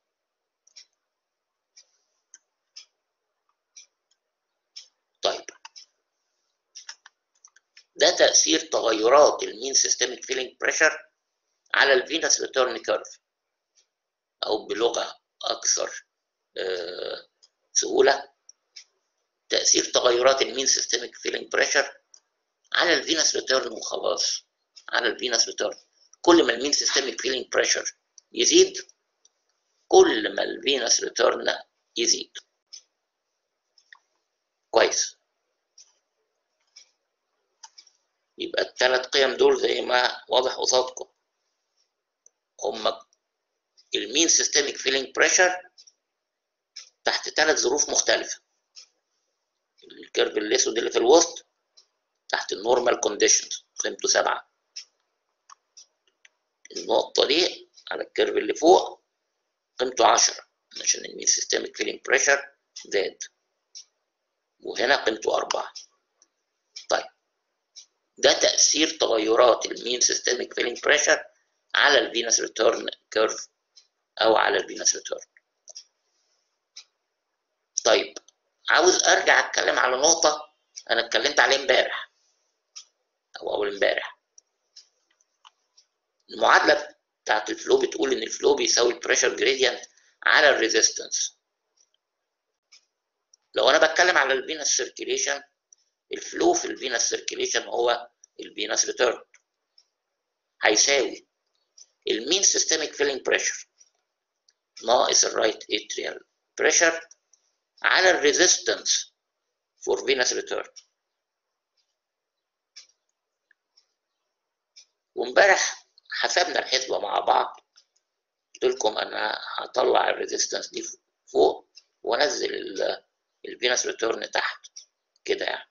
طيب ده تاثير تغيرات المين سيستميك فيلينج بريشر على الفينس ريتيرن كيرف او بلغه اكثر سهوله تاثير تغيرات المين سيستميك فيلينج بريشر على الفينس ريتيرن وخلاص على الفينس ريتيرن كل ما المين سيستميك فيلينج بريشر يزيد كل ما الفينس ريتيرن يزيد كويس يبقى الثلاث قيم دول زي ما واضح قصادكم هم المين سيستميك فيلينج بريشر تحت ثلاث ظروف مختلفة الكيرف الاسود اللي في الوسط تحت النورمال كونديشنز قيمته سبعة النقطة دي على الكيرف اللي فوق قيمته عشرة عشان المين سيستميك فيلينج بريشر زاد وهنا قيمته أربعة طيب ده تأثير تغيرات المين سيستميك فيلينج بريشر على الفينس ريتيرن كيرف أو على الفينس ريتيرن طيب عاوز أرجع أتكلم على نقطة أنا اتكلمت عليها امبارح أو أول امبارح المعادلة بتاعت الفلو بتقول إن الفلو بيساوي البريشر جريدينت على الريزيستنس لو أنا بتكلم على الفينس سيركيليشن الفلو في الفينس سيركيليشن هو الفينس ريتيرن هيساوي المين سيستميك فيلينج بريشر ناقص الرايت اتريال بريشر على الريزيستنس فور فينس ريتيرن وامبارح حسبنا الحسبه مع بعض قلت لكم انا هطلع الريزيستنس دي فوق وانزل الفينس ريتيرن تحت كده يعني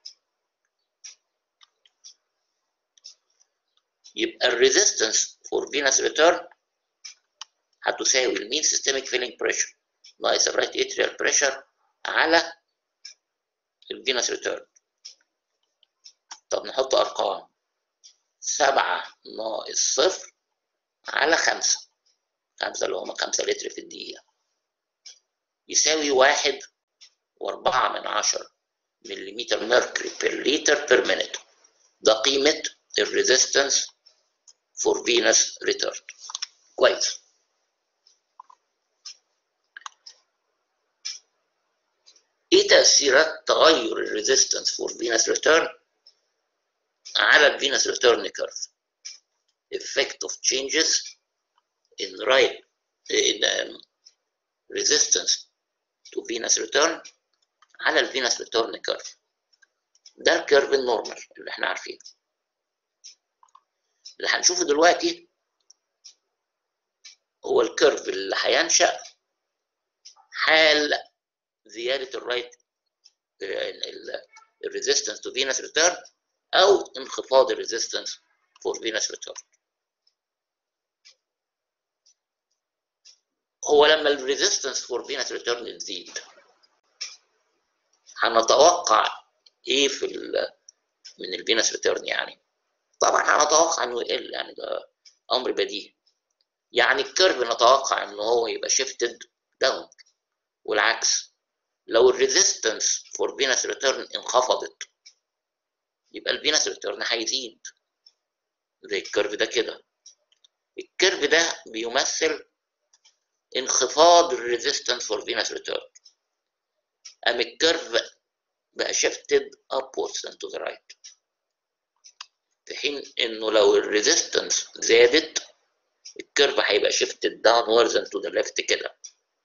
يبقى الريزيستنس فور فينس ريتيرن هتساوي المين سيستميك فيلينج بريشر ناقص الرايت اتريال بريشر على الفينس ريتيرن طب نحط ارقام سبعة ناقص صفر على خمسة خمسة اللي هما خمسة لتر في الدقيقة يساوي واحد وأربعة من عشرة مليمتر ميركوري بير لتر بير مينيت ده قيمة الريزيستنس فور فينس ريتيرن كويس ايه تأثيرات تغير الريزيستنس فور فينس ريتيرن على الفينس ريتيرن كيرف effect of changes in right in um, resistance to venous return على الفينس ريتيرن كيرف ده الكيرف النورمال اللي احنا عارفينه اللي هنشوفه دلوقتي هو الكيرف اللي هينشأ حال زيادة الرايت الريزيستنس تو فينس ريتيرن أو انخفاض الريزيستنس فور فينس ريتيرن هو لما الريزيستنس فور فينس ريتيرن تزيد هنتوقع ايه في من الفينس ريتيرن يعني طبعا هنتوقع انه يقل يعني ده امر بديهي يعني الكيرف نتوقع انه هو يبقى شيفتد داون والعكس لو الريزيستنس فور فينس ريتيرن انخفضت يبقى الفينس ريتيرن هيزيد زي الكيرف ده كده الكيرف ده بيمثل انخفاض الريزيستنس فور فينس ريتيرن قام الكيرف بقى شيفتد upwards and to the right في حين انه لو الريزيستنس زادت الكيرف هيبقى شيفتد downwards and to the left كده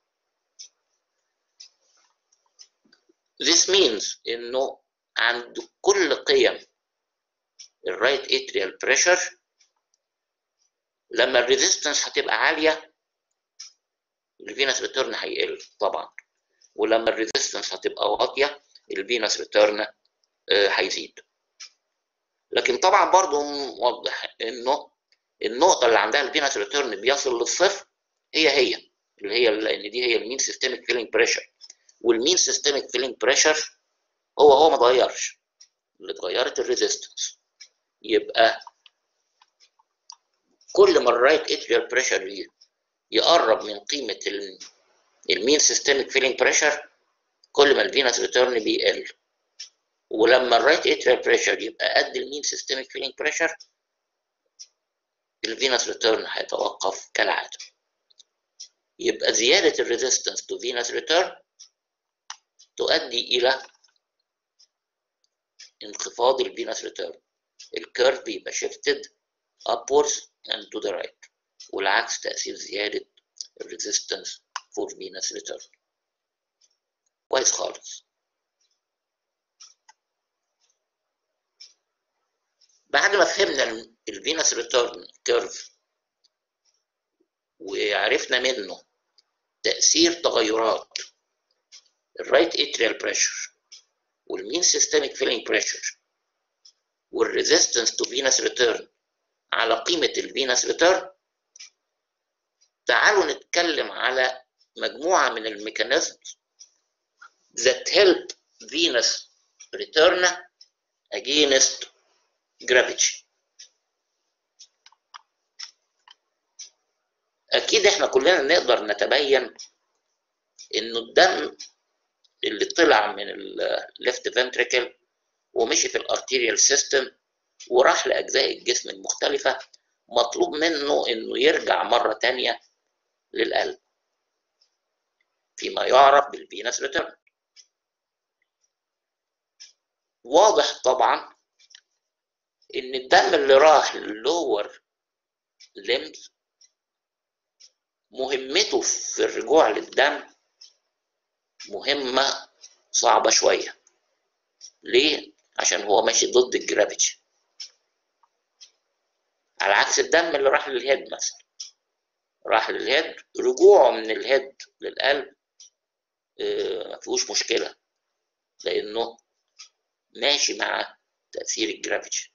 This means انه عند كل قيم الرايت اتريال بريشر لما الريزيستنس هتبقى عاليه الفينس ريتيرن هيقل طبعا ولما الريزيستنس هتبقى واطيه الفينس ريتيرن هيزيد لكن طبعا برضو موضح انه النقطه اللي عندها الفينس ريتيرن بيصل للصفر هي هي اللي هي لان دي هي المين سيستميك فيلينج بريشر والمين سيستميك فيلينج بريشر هو هو ما اتغيرش اللي اتغيرت الريزيستنس يبقى كل ما الرايت اتريال بريشر يقرب من قيمه المين سيستميك فيلينج بريشر كل ما الفينس ريتيرن بيقل ولما الرايت اتريال بريشر يبقى قد المين سيستميك فيلينج بريشر الفينس ريتيرن هيتوقف كالعاده يبقى زياده الريزيستنس تو فينس ريتيرن تؤدي الى انخفاض الفينس ريتيرن الكيرف بيبقى شيفتد upwards and to the right والعكس تأثير زيادة الريزيستنس فور فينس ريتيرن كويس خالص بعد ما فهمنا الفينس ريتيرن كيرف وعرفنا منه تأثير تغيرات الرايت اتريال بريشر والمين سيستميك فيلينج بريشر والريزيستنس تو فينس ريتيرن على قيمة الفينس ريتيرن تعالوا نتكلم على مجموعة من الميكانيزمز that help Venus return against gravity أكيد إحنا كلنا نقدر نتبين إنه الدم اللي طلع من الليفت فنتريكل ومشي في الارتيريال سيستم وراح لأجزاء الجسم المختلفة مطلوب منه إنه يرجع مرة تانية للقلب فيما يعرف بالفينس ريتيرن واضح طبعا ان الدم اللي راح للور ليمز مهمته في الرجوع للدم مهمة صعبة شوية ليه؟ عشان هو ماشي ضد الجرافيتي على عكس الدم اللي راح للهيد مثلا راح للهيد رجوعه من الهيد للقلب ما فيهوش مشكلة لأنه ماشي مع تأثير الجرافيتي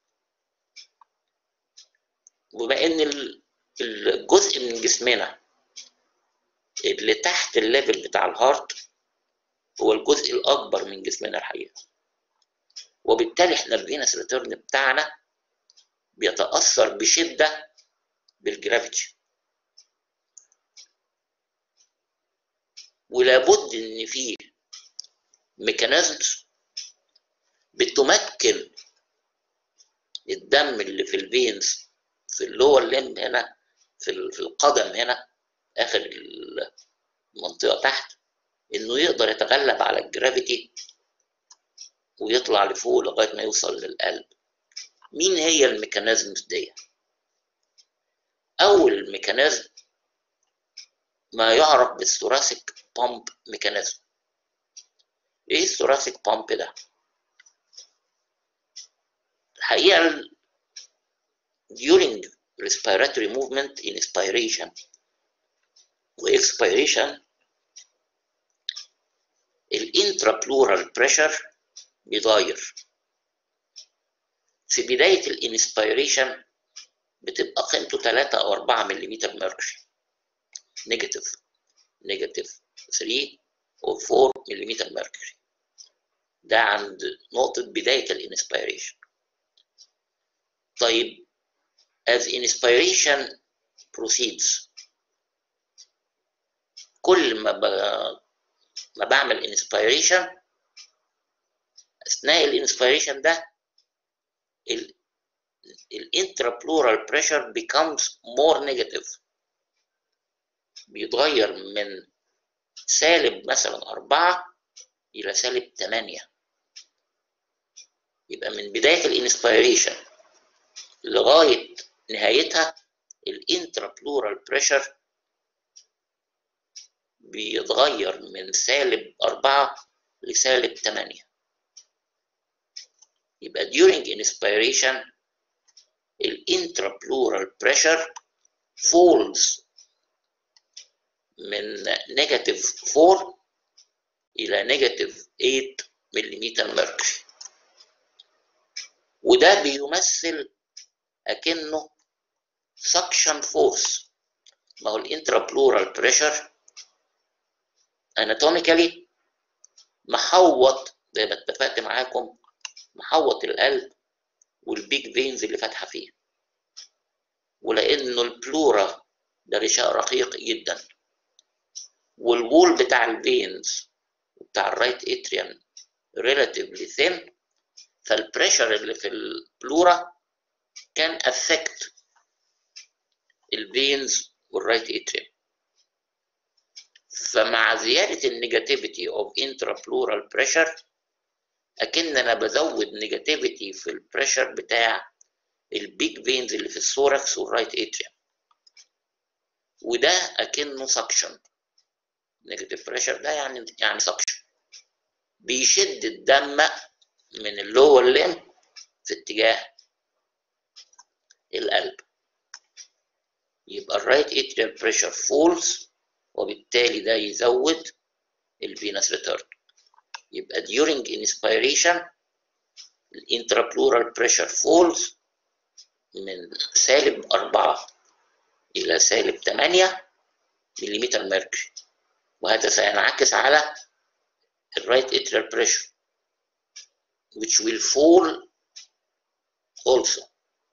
وبما إن الجزء من جسمنا اللي تحت الليفل بتاع الهارت هو الجزء الأكبر من جسمنا الحقيقة وبالتالي احنا الفينس ريتيرن بتاعنا بيتأثر بشدة بالجرافيتي ولابد ان في ميكانيزمز بتمكن الدم اللي في الفينز في اللور ليمب هنا في القدم هنا اخر المنطقه تحت انه يقدر يتغلب على الجرافيتي ويطلع لفوق لغايه ما يوصل للقلب مين هي الميكانيزمز دي اول ميكانيزم ما يعرف بالثوراسيك بامب ميكانيزم ايه الثوراسيك بامب ده الحقيقه during respiratory movement inspiration واكسبيريشن الانترابلورال بريشر بيتغير في بداية الانسبيريشن بتبقى قيمته 3 أو 4 ملم ميركوري نيجاتيف نيجاتيف 3 أو 4 ملم ميركوري ده عند نقطة بداية الانسبيريشن طيب as inspiration proceeds كل ما ب... ما بعمل انسبيريشن اثناء الانسبيريشن ده الانترابلورال بريشر becomes more negative بيتغير من سالب مثلا أربعة إلى سالب تمانية يبقى من بداية الانسبيريشن لغاية نهايتها الانترابلورال بريشر بيتغير من سالب أربعة لسالب تمانية يبقى during inspiration الانترابلورال بريشر falls من نيجاتيف 4 إلى نيجاتيف 8 ملم ميركوري وده بيمثل أكنه suction force ما هو الانترابلورال بريشر اناتوميكالي محوط زي ما اتفقت معاكم محوط القلب والبيج فينز اللي فاتحه فيه ولانه البلورا ده غشاء رقيق جدا والوول بتاع الفينز بتاع الرايت اتريم ريلاتيفلي ثين فالبريشر اللي في البلورا كان افكت الفينز والرايت اتريم فمع زيادة النيجاتيفيتي اوف intraplural بريشر اكن انا بزود نيجاتيفيتي في البريشر بتاع البيج فينز اللي في الثوركس والرايت اتريم وده اكنه سكشن نيجاتيف بريشر ده يعني يعني سكشن بيشد الدم من اللور ليم في اتجاه القلب يبقى الرايت اتريال بريشر فولز وبالتالي ده يزود الفينس ريتيرن يبقى during inspiration الانترابلورال بريشر فولز من سالب 4 إلى سالب 8 ملم ميركوري وهذا سينعكس على الرايت اتريال بريشر which will fall also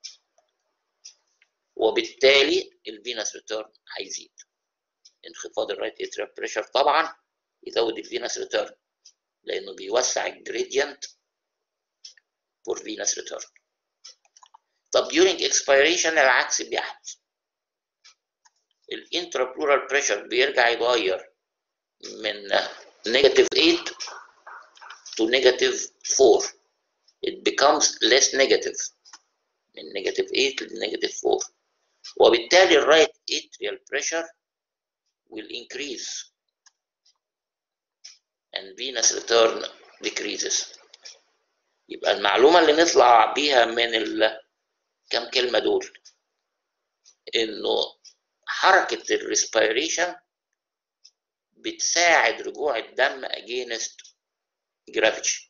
وبالتالي الفينس ريتيرن هيزيد انخفاض الرايت اتريال بريشر طبعا يزود الفينس ريتيرن لانه بيوسع الجريدينت فور فينس ريتيرن طب during expiration العكس بيحدث الانترابلورال بريشر بيرجع يتغير من نيجاتيف 8 to negative 4 it becomes less negative من نيجاتيف 8 لنيجاتيف 4 وبالتالي الرايت atrial pressure will increase and venous return decreases يبقى المعلومة اللي نطلع بيها من ال كم كلمة دول إنه حركة الريسبيريشن بتساعد رجوع الدم against gravity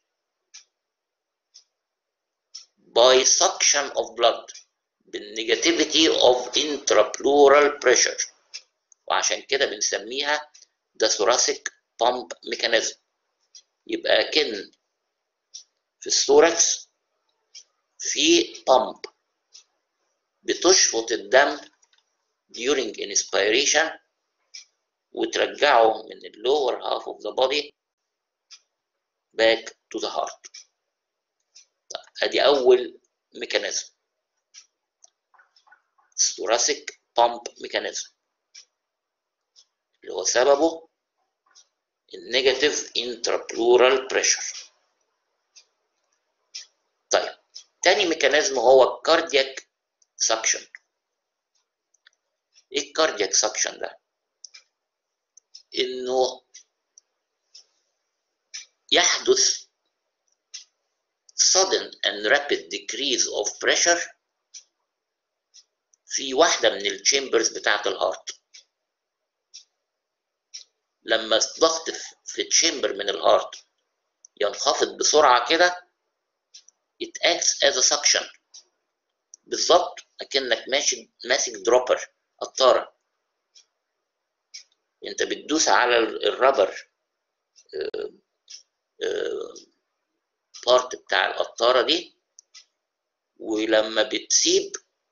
by suction of blood بالنيجاتيفيتي of intraplural pressure وعشان كده بنسميها the thoracic pump mechanism يبقى كن في الثوركس في بامب بتشفط الدم during inspiration وترجعه من ال lower half of the body back to the heart طيب ادي اول ميكانيزم thoracic pump mechanism اللي هو سببه النيجاتيف intraplural pressure طيب تاني ميكانيزم هو الكاردياك سكشن ايه الكاردياك سكشن ده انه يحدث sudden and rapid decrease of pressure في واحدة من التشامبرز بتاعة الهارت لما الضغط في تشامبر من الهارت ينخفض بسرعة كده it acts as a suction بالظبط اكنك ماشي ماسك دروبر قطاره انت بتدوس على الرابر بارت بتاع القطاره دي ولما بتسيب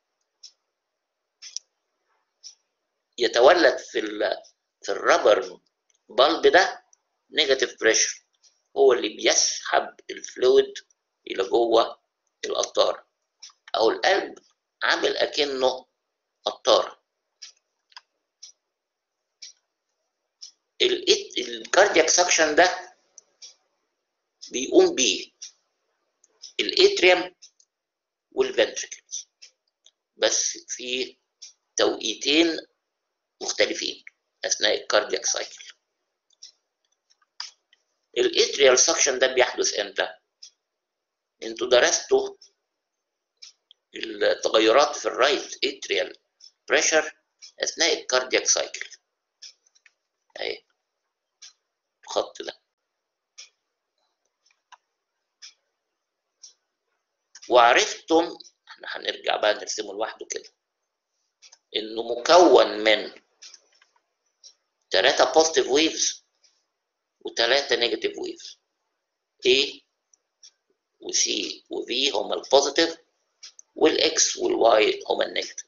يتولد في ال في الرابر بالب ده نيجاتيف بريشر هو اللي بيسحب الفلويد الى جوه القطاره او القلب عامل اكنه قطاره الكاردياك سكشن ده بيقوم بيه الاتريوم والفنتريكلز بس في توقيتين مختلفين اثناء الكاردياك سايكل الاتريال سكشن ده بيحدث امتى انتوا درستوا التغيرات في الرايت اتريال بريشر اثناء الكاردياك سايكل اهي الخط ده وعرفتم احنا هنرجع بقى نرسمه لوحده كده انه مكون من ثلاثة بوزيتيف ويفز وثلاثة نيجاتيف ويفز A و C و V هما البوزيتيف والإكس والواي هما النيجاتيف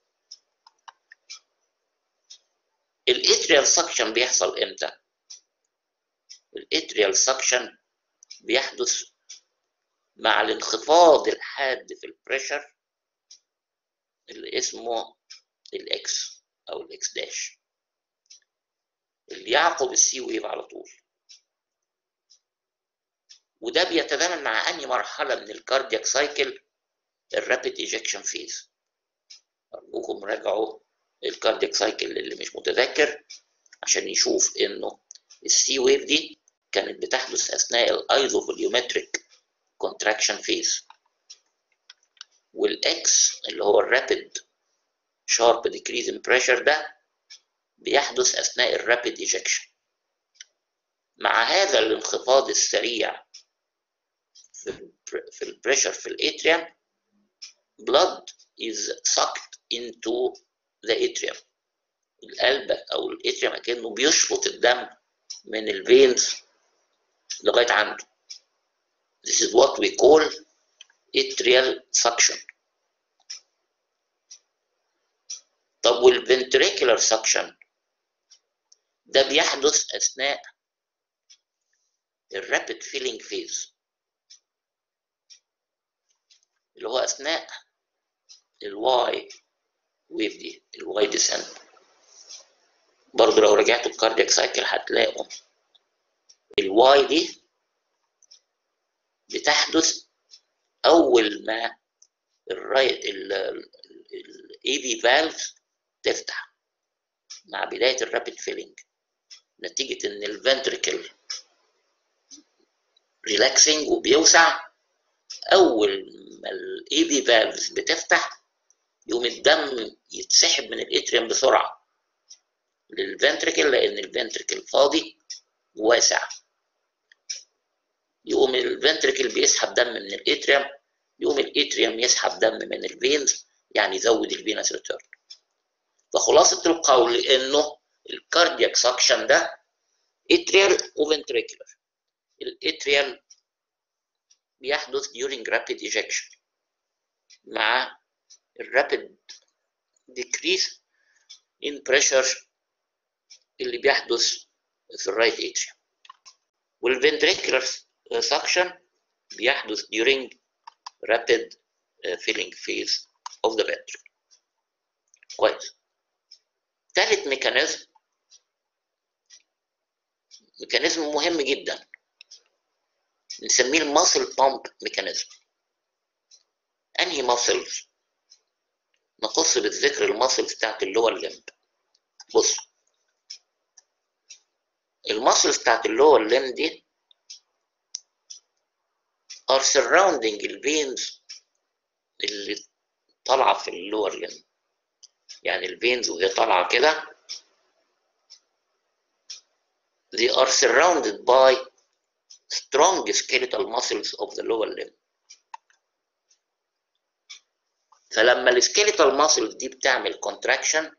الاتريال سكشن بيحصل امتى؟ الاتريال سكشن بيحدث مع الانخفاض الحاد في البريشر اللي اسمه الاكس او الاكس داش اللي يعقب السي ويف على طول وده بيتزامن مع انهي مرحله من الكاردياك سايكل الرابيد ايجكشن فيز ارجوكم راجعوا الكاردياك سايكل اللي مش متذكر عشان يشوف انه السي ويف دي كانت بتحدث اثناء الايزوفوليومتريك كونتراكشن فيز والاكس اللي هو الرابيد شارب ديكريز ان بريشر ده بيحدث اثناء الرابيد ايجكشن مع هذا الانخفاض السريع في البريشر في الاتريوم blood is sucked into the atrium القلب او الاتريوم كانه بيشفط الدم من الفينز لغايه عنده This is what we call atrial suction. طب والفنتريكولار suction ده بيحدث أثناء الرابid filling phase اللي هو أثناء الواي ويف دي الواي ديسنت برضه لو رجعتوا الكاردياك سايكل هتلاقوا الواي دي بتحدث اول ما الرايت الاي في فالف تفتح مع بدايه الرابيد فيلينج نتيجه ان الفنتريكل ريلاكسنج وبيوسع اول ما الاي في فالفز بتفتح يقوم الدم يتسحب من الاتريوم بسرعه للفنتريكل لان الفنتريكل فاضي وواسع يقوم الفنتريكل بيسحب دم من الاتريوم يقوم الاتريوم يسحب دم من الفينز يعني يزود الفينس ريتيرن فخلاصة القول انه الكاردياك سكشن ده اتريال وفنتريكولار الاتريال بيحدث during rapid ejection مع الرابid decrease in pressure اللي بيحدث في الرايت اتريوم والفنتريكولار suction بيحدث during rapid filling phase of the ventricle كويس ثالث ميكانيزم ميكانيزم مهم جدا نسميه الماسل بامب ميكانيزم انهي ماسلز نقص بالذكر الماسلز بتاعت اللور لمب بص الماسلز بتاعت اللور لمب دي are surrounding الفينز اللي طالعه في اللور لمب يعني الفينز وهي طالعه كده they are surrounded by strong skeletal muscles of the lower limb فلما السكيليتال ماسلز دي بتعمل كونتراكشن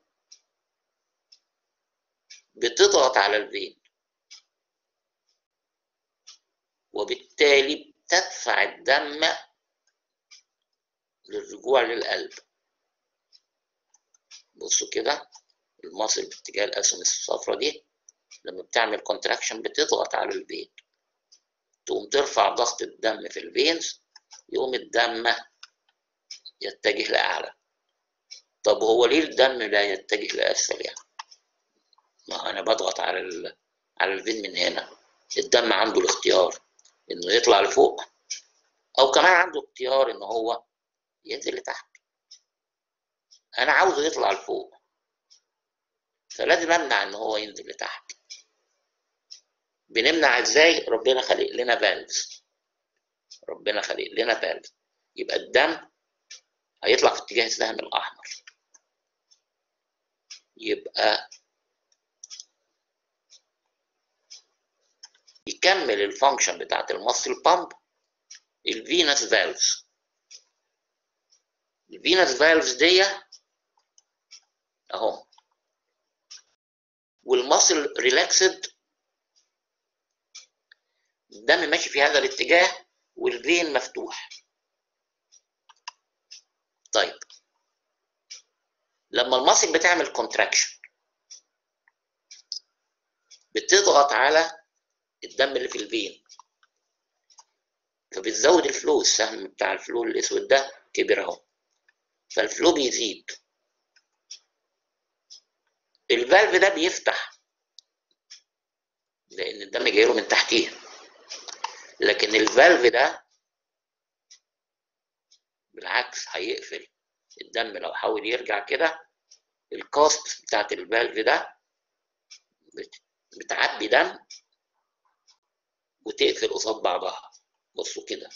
بتضغط على الفين وبالتالي تدفع الدم للرجوع للقلب بصوا كده المصل باتجاه الاسهم الصفراء دي لما بتعمل كونتراكشن بتضغط على الفين تقوم ترفع ضغط الدم في الفينز يقوم الدم يتجه لأعلى طب هو ليه الدم لا يتجه لأسفل يعني ما انا بضغط على ال... على الفين من هنا الدم عنده الاختيار انه يطلع لفوق او كمان عنده اختيار ان هو ينزل لتحت انا عاوزه يطلع لفوق فلازم امنع ان هو ينزل لتحت بنمنع ازاي ربنا خلق لنا فالفز ربنا خلق لنا فالفز يبقى الدم هيطلع في اتجاه السهم الاحمر يبقى يكمل الفانكشن بتاعت المصل بامب الفينس فالفز الفينس فالفز دي اهو والمصل ريلاكسد الدم ماشي في هذا الاتجاه والفين مفتوح طيب لما المصل بتعمل كونتراكشن بتضغط على الدم اللي في الفين فبتزود الفلو السهم بتاع الفلو الاسود ده كبر اهو فالفلو بيزيد الفالف ده بيفتح لان الدم جاي له من تحتيه لكن الفالف ده بالعكس هيقفل الدم لو حاول يرجع كده الكاست بتاعت الفالف ده بتعبي دم وتقفل قصاد بعضها بصوا كده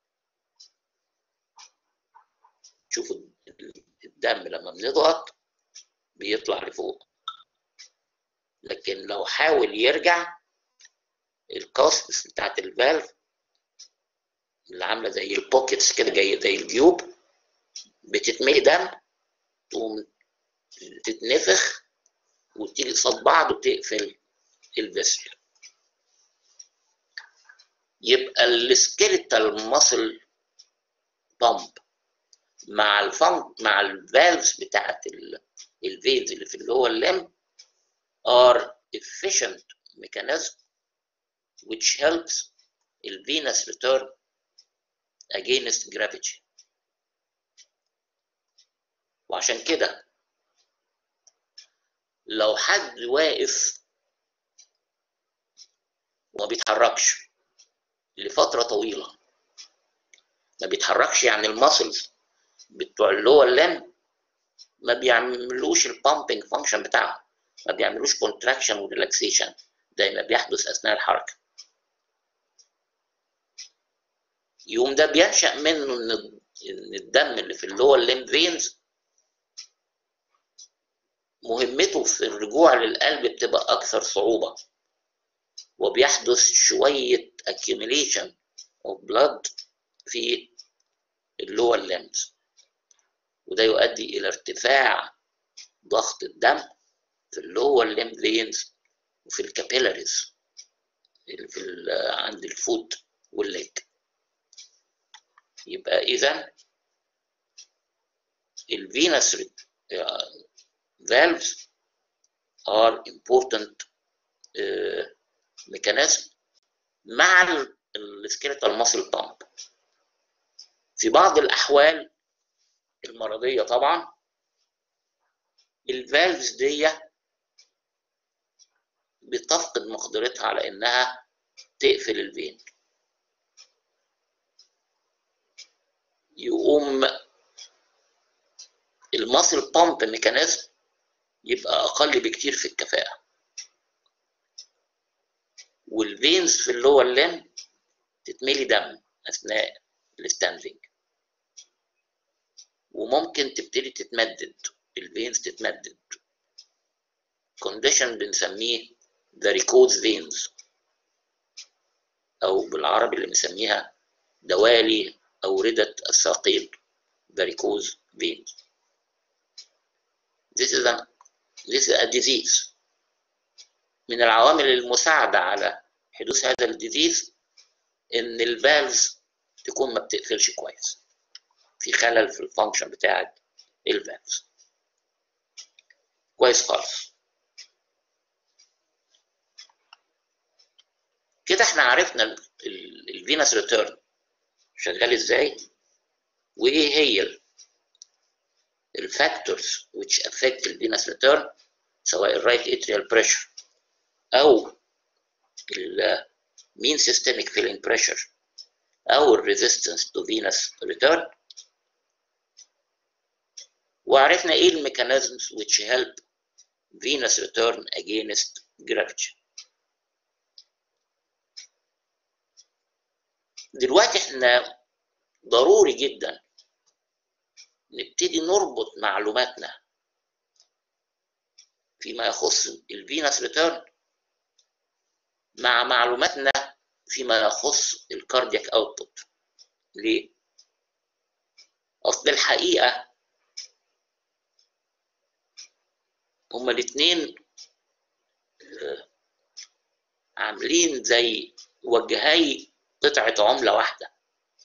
شوفوا الدم لما بنضغط بيطلع لفوق لكن لو حاول يرجع الكاست بتاعت الفالف اللي عامله زي البوكيتس كده جايه زي الجيوب بتتملي دم تقوم تتنفخ وتيجي قصاد بعض وتقفل الفيسل يبقى السكيلتال ماسل بامب مع الفانك مع الفالفز بتاعت الفينز اللي في اللور لم are efficient mechanism which helps the venous return against gravity وعشان كده لو حد واقف وما بيتحركش لفترة طويلة ما بيتحركش يعني الماسلز بتوع اللور لم ما بيعملوش البامبنج فانكشن بتاعهم ما بيعملوش كونتراكشن وريلاكسيشن زي ما بيحدث اثناء الحركه يوم ده بينشا منه ان ان الدم اللي في اللور ليم فينز مهمته في الرجوع للقلب بتبقى اكثر صعوبه وبيحدث شويه accumulation of blood في اللور limbs وده يؤدي الى ارتفاع ضغط الدم في اللور ليم فينز وفي الكابيلاريز اللي في عند الفوت والليج يبقى اذا الفينس valves are important uh, mechanism مع السكيلتال ماسل بامب في بعض الاحوال المرضيه طبعا الفالفز دي بتفقد مقدرتها على انها تقفل الفين يقوم الماسل بامب ميكانيزم يبقى اقل بكتير في الكفاءه والفينز في اللور لين تتملي دم اثناء الستاندنج وممكن تبتدي تتمدد الفينز تتمدد كونديشن بنسميه varicose veins او بالعربي اللي بنسميها دوالي أوردة الساقين varicose veins this is, an, this is a disease من العوامل المساعدة على حدوث هذا الديزيز إن الفالفز تكون ما بتقفلش كويس في خلل في الفانكشن بتاعت الفالفز كويس خالص كده احنا عرفنا الفينس ريتيرن شغال ازاي وايه هي الفاكتورز which affect الفينس ريتيرن سواء الرايت اتريال بريشر او المين سيستميك فيلينج بريشر او الريزيستنس تو فينس ريتيرن وعرفنا ايه الميكانيزمز which help venous return against gravity دلوقتي احنا ضروري جدا نبتدي نربط معلوماتنا فيما يخص الفينس ريتيرن مع معلوماتنا فيما يخص الكاردياك اوتبوت ليه اصل الحقيقه هما الاثنين عاملين زي وجهي قطعه عمله واحده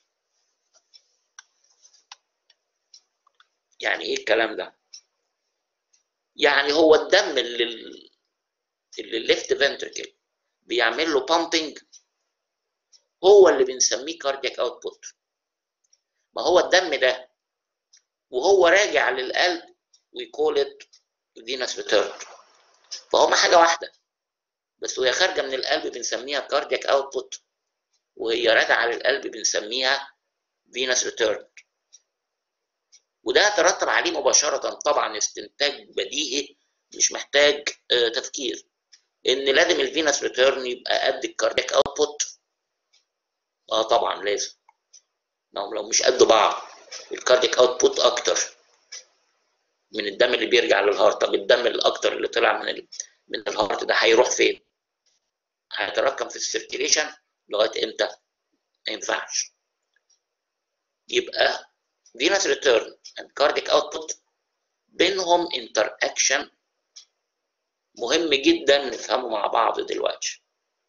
يعني ايه الكلام ده يعني هو الدم اللي اللي الليفت فنتركل بيعمل له بامبنج هو اللي بنسميه كاردياك اوتبوت ما هو الدم ده وهو راجع للقلب ويكول فينس ريتيرن فهما حاجه واحده بس وهي خارجه من القلب بنسميها كاردياك اوتبوت وهي راجعه للقلب بنسميها فينس ريتيرن وده ترتب عليه مباشرة طبعا استنتاج بديهي مش محتاج تفكير ان لازم الفينس ريتيرن يبقى قد الكاردياك اوتبوت اه طبعا لازم لو لو مش قد بعض الكاردياك اوتبوت اكتر من الدم اللي بيرجع للهارت طب الدم الاكتر اللي طلع من ال... من الهارت ده هيروح فين هيتراكم في السيركيليشن لغايه امتى ما ينفعش يبقى venous return and cardiac output بينهم interaction مهم جدا نفهمه مع بعض دلوقتي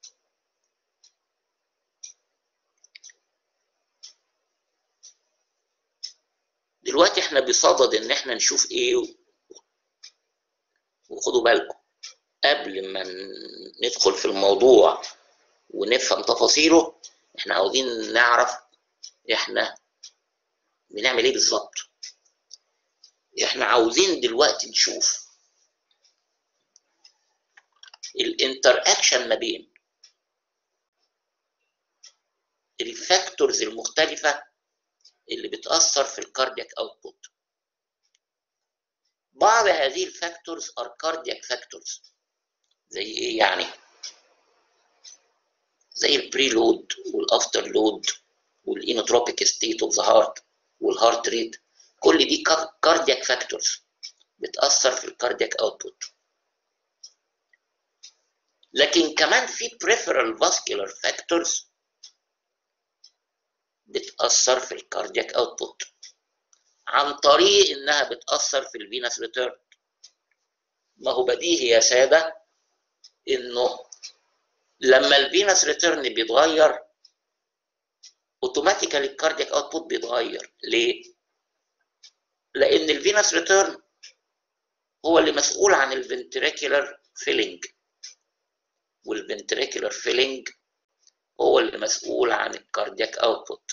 دلوقتي احنا بصدد ان احنا نشوف ايه وخدوا بالكم قبل ما ندخل في الموضوع ونفهم تفاصيله احنا عاوزين نعرف احنا بنعمل ايه بالظبط احنا عاوزين دلوقتي نشوف الانتر اكشن ما بين الفاكتورز المختلفة اللي بتأثر في الكاردياك اوتبوت بعض هذه الفاكتورز ار كاردياك فاكتورز زي ايه يعني زي البريلود والافتر لود والانوتروبيك ستيت اوف ذا هارت والهارت ريت كل دي كاردياك فاكتورز بتأثر في الكاردياك اوتبوت لكن كمان في peripheral vascular factors بتأثر في الكاردياك اوتبوت عن طريق انها بتأثر في الفينس ريتيرن ما هو بديهي يا سادة انه لما الفينس ريتيرن بيتغير اوتوماتيكالي الكاردياك اوتبوت بيتغير ليه؟ لان الفينس ريتيرن هو اللي مسؤول عن الفنتريكولار فيلينج والفنتريكولار فيلينج هو اللي مسؤول عن الكاردياك اوتبوت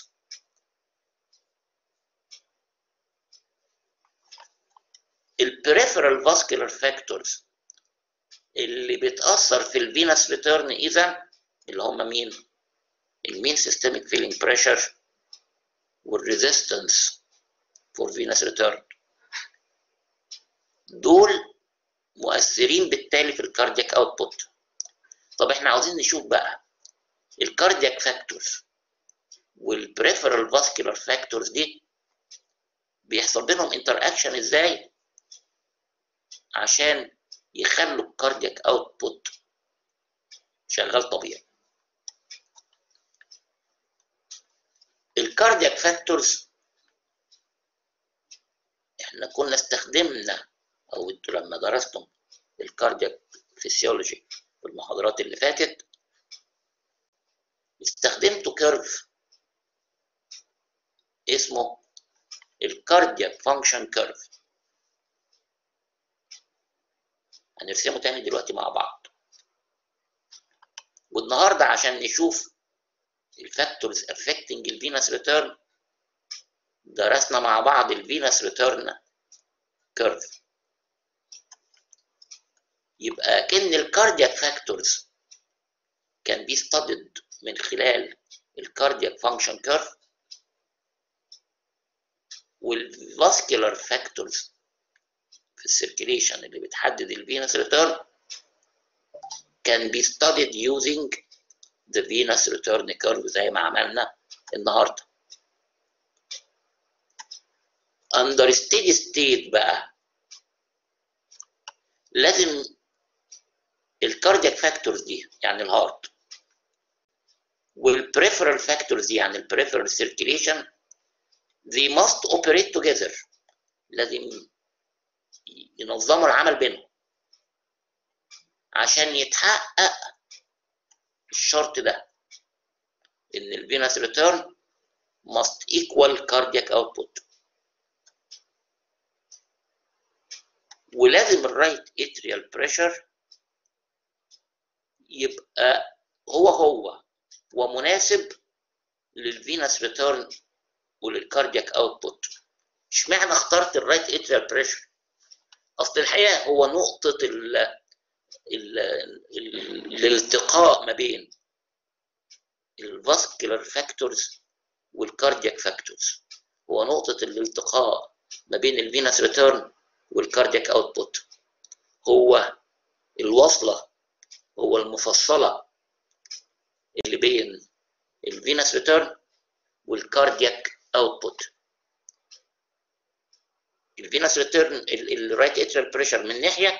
البريفرال فاسكولار فاكتورز اللي بتأثر في الفينس ريتيرن إذا اللي هم مين؟ المين سيستميك فيلينج بريشر والريزيستنس فور فينس ريتيرن دول مؤثرين بالتالي في الكاردياك اوتبوت طب احنا عاوزين نشوف بقى الكاردياك فاكتورز والبريفرال فاسكولار فاكتورز دي بيحصل بينهم انتر اكشن ازاي عشان يخلوا الكاردياك اوتبوت شغال طبيعي الكاردياك فاكتورز احنا كنا استخدمنا او انتوا لما درستم الكاردياك فيسيولوجي في المحاضرات اللي فاتت استخدمتوا كيرف اسمه الكاردياك فانكشن كيرف هنرسمه تاني دلوقتي مع بعض والنهارده عشان نشوف الفاكتورز افكتنج الفينس ريتيرن درسنا مع بعض الفينس ريتيرن كيرف يبقى كان الكاردياك فاكتورز كان بي ستادد من خلال الكاردياك فانكشن كيرف والفاسكولار فاكتورز في السيركيليشن اللي بتحدد الفينس ريتيرن كان بي studied using the venous return curve زي ما عملنا النهارده under steady state بقى لازم الكاردياك فاكتورز دي يعني الهارت والبريفرال فاكتورز دي يعني البريفرال سيركيليشن they must operate together لازم ينظموا العمل بينهم عشان يتحقق الشرط ده ان الفينس ريتيرن must equal cardiac output ولازم الرايت اتريال بريشر يبقى هو هو ومناسب للفينس ريتيرن وللكاردياك اوتبوت اشمعنى اخترت الرايت اتريال بريشر اصل الحقيقه هو نقطه ال ال ال الالتقاء ما بين الفاسكولار فاكتورز والكاردياك فاكتورز هو نقطه الالتقاء ما بين الفينس ريتيرن والكاردياك اوتبوت هو الوصله هو المفصله اللي بين الفينس ريتيرن والكاردياك اوتبوت الفينس ريتيرن الرايت اتريال بريشر من ناحيه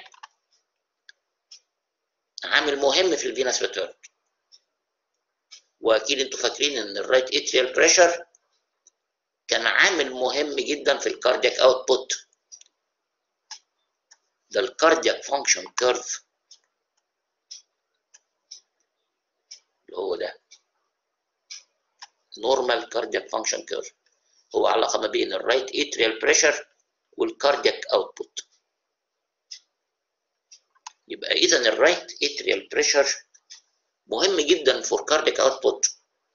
عامل مهم في الفينس ريتيرن واكيد انتوا فاكرين ان الرايت اتريال بريشر كان عامل مهم جدا في الكاردياك اوتبوت ده الكاردياك فانكشن كيرف اللي هو ده نورمال كاردياك فانكشن كيرف هو علاقه ما بين الرايت اتريال بريشر والكاردياك اوتبوت يبقى اذا الرايت اتريال بريشر مهم جدا فور كاردياك اوتبوت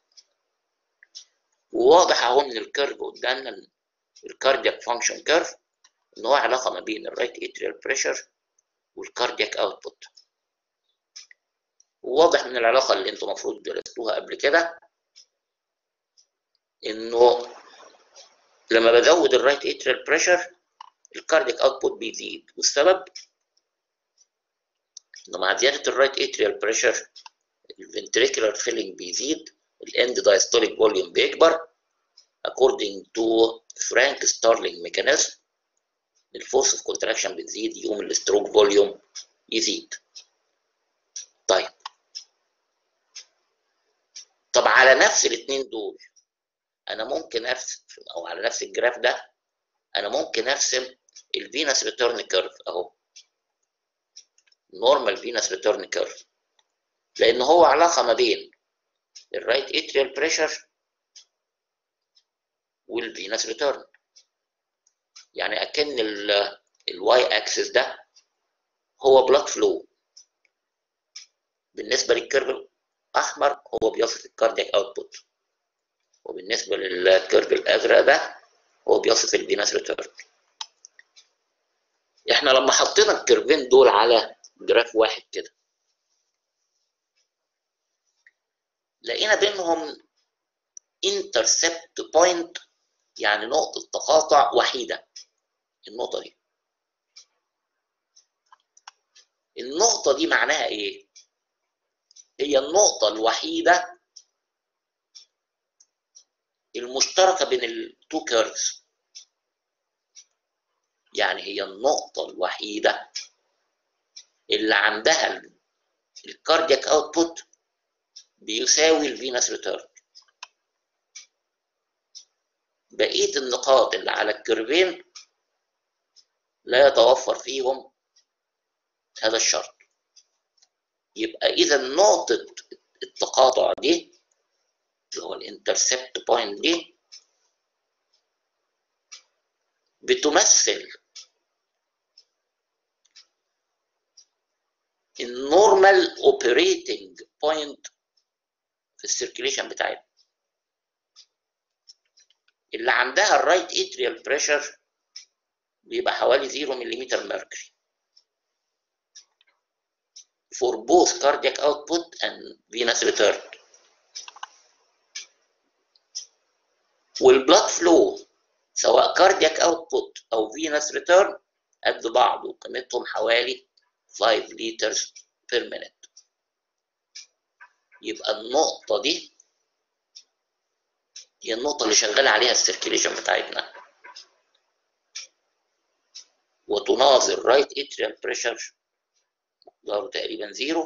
وواضح اهو من الكيرف قدامنا الكاردياك فانكشن كيرف ان هو علاقه ما بين الرايت اتريال بريشر والكاردياك اوتبوت وواضح من العلاقه اللي انتم المفروض درستوها قبل كده انه لما بزود الرايت اتريال بريشر الكاردياك اوتبوت بيزيد والسبب انه مع زياده الرايت اتريال بريشر الفنتريكولار فيلينج بيزيد الاند دايستوليك فوليوم بيكبر according to فرانك ستارلينج ميكانيزم الفورس اوف كونتراكشن بتزيد يقوم الستروك فوليوم يزيد طيب طب على نفس الاثنين دول انا ممكن ارسم او على نفس الجراف ده انا ممكن ارسم الفينس ريتيرن كيرف اهو نورمال فينس ريتيرن كيرف لان هو علاقه ما بين الرايت اتريال بريشر والفينس ريتيرن يعني اكن الواي اكسس ده هو بلاد فلو بالنسبه للكيرف الاحمر هو بيصف الكاردياك اوتبوت وبالنسبه للكيرف الازرق ده هو بيصف الفينس ريتيرن احنا لما حطينا الكيرفين دول على جراف واحد كده لقينا بينهم intercept point يعني نقطة تقاطع وحيدة النقطة دي النقطة دي معناها ايه؟ هي النقطة الوحيدة المشتركة بين التو كيرفز يعني هي النقطة الوحيدة اللي عندها الكاردياك اوتبوت بيساوي الفينس ريتيرن بقية النقاط اللي على الكيرفين لا يتوفر فيهم هذا الشرط يبقى إذا نقطة التقاطع دي اللي هو الانترسبت بوينت دي بتمثل النورمال اوبريتنج بوينت في السيركيليشن بتاعتنا اللي عندها الرايت اتريال بريشر بيبقى حوالي 0 ملم ميركوري for both cardiac output and venous return والبلاد فلو سواء كاردياك اوتبوت او فينس ريتيرن قد بعض وقيمتهم حوالي 5 لتر بير مينيت يبقى النقطة دي هي النقطة اللي شغال عليها السيركيليشن بتاعتنا وتناظر رايت اتريال بريشر مقداره تقريبا زيرو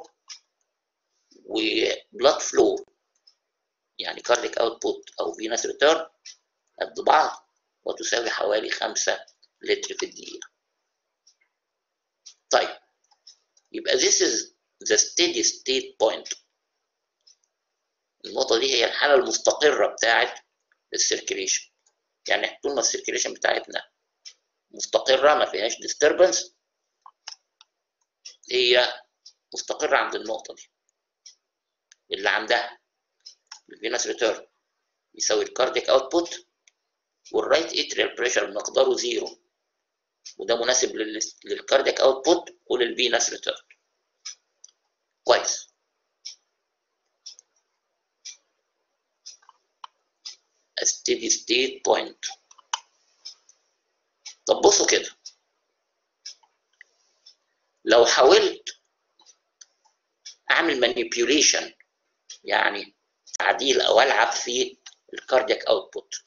وبلاد فلو يعني كارديك اوتبوت او فينس ريتيرن قد بعض وتساوي حوالي 5 لتر في الدقيقة. طيب يبقى this is the steady state point النقطة دي هي الحالة المستقرة بتاعت السيركيليشن يعني طول ما السيركيليشن بتاعتنا مستقرة ما فيهاش disturbance هي مستقرة عند النقطة دي اللي عندها الفينس ريتيرن يساوي الكارديك اوتبوت والرايت اتريال بريشر مقداره زيرو وده مناسب للكارديك اوتبوت وللفينس ريتيرن كويس a steady state point طب بصوا كده لو حاولت اعمل manipulation يعني تعديل او العب في الكاردياك اوتبوت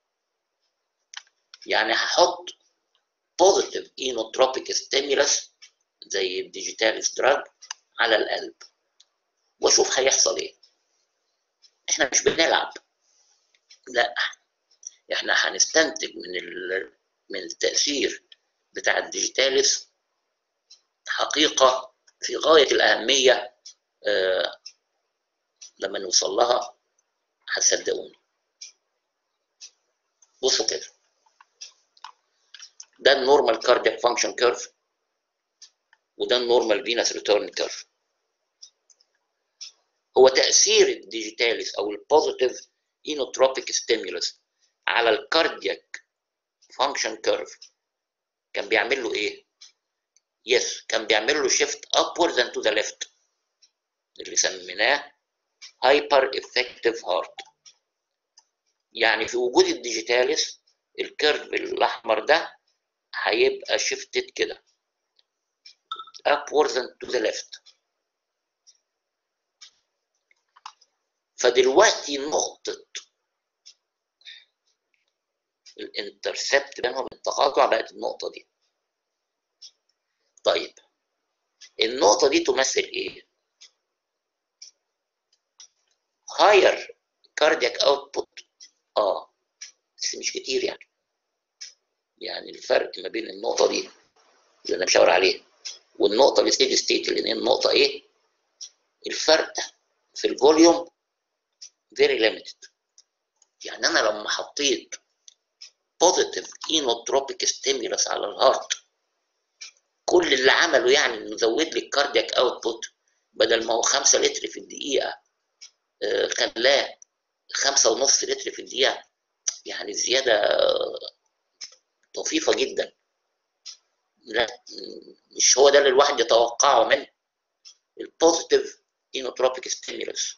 يعني هحط positive inotropic stimulus زي الديجيتاليس دراج على القلب واشوف هيحصل ايه احنا مش بنلعب لا احنا هنستنتج من ال... من التاثير بتاع الديجيتاليس حقيقه في غايه الاهميه آه لما نوصل لها هتصدقوني بصوا كده ده النورمال كاردياك فانكشن كيرف وده النورمال فينس ريتيرن كيرف هو تاثير الديجيتاليس او البوزيتيف اينوتروبيك ستيمولس على الكاردياك فانكشن كيرف كان بيعمل له ايه يس yes, كان بيعمل له شيفت upwards and to the left اللي سميناه هايبر افكتيف هارت يعني في وجود الديجيتاليس الكيرف الاحمر ده هيبقى شيفتد كده upwards and to the left فدلوقتي نقطة الانترسبت بينهم التقاطع بقت النقطة دي طيب النقطة دي تمثل ايه؟ هاير كاردياك اوتبوت اه بس مش كتير يعني يعني الفرق ما بين النقطة دي اللي انا بشاور عليها والنقطة الستيدي ستيت اللي هي النقطة ايه؟ الفرق في الفوليوم very limited يعني انا لما حطيت positive inotropic stimulus على الهارت كل اللي عمله يعني انه زود لي الكاردياك اوتبوت بدل ما هو 5 لتر في الدقيقه آه خلاه 5 ونص لتر في الدقيقه يعني زياده طفيفه جدا لا مش هو ده اللي الواحد يتوقعه من البوزيتيف اينوتروبيك ستيمولس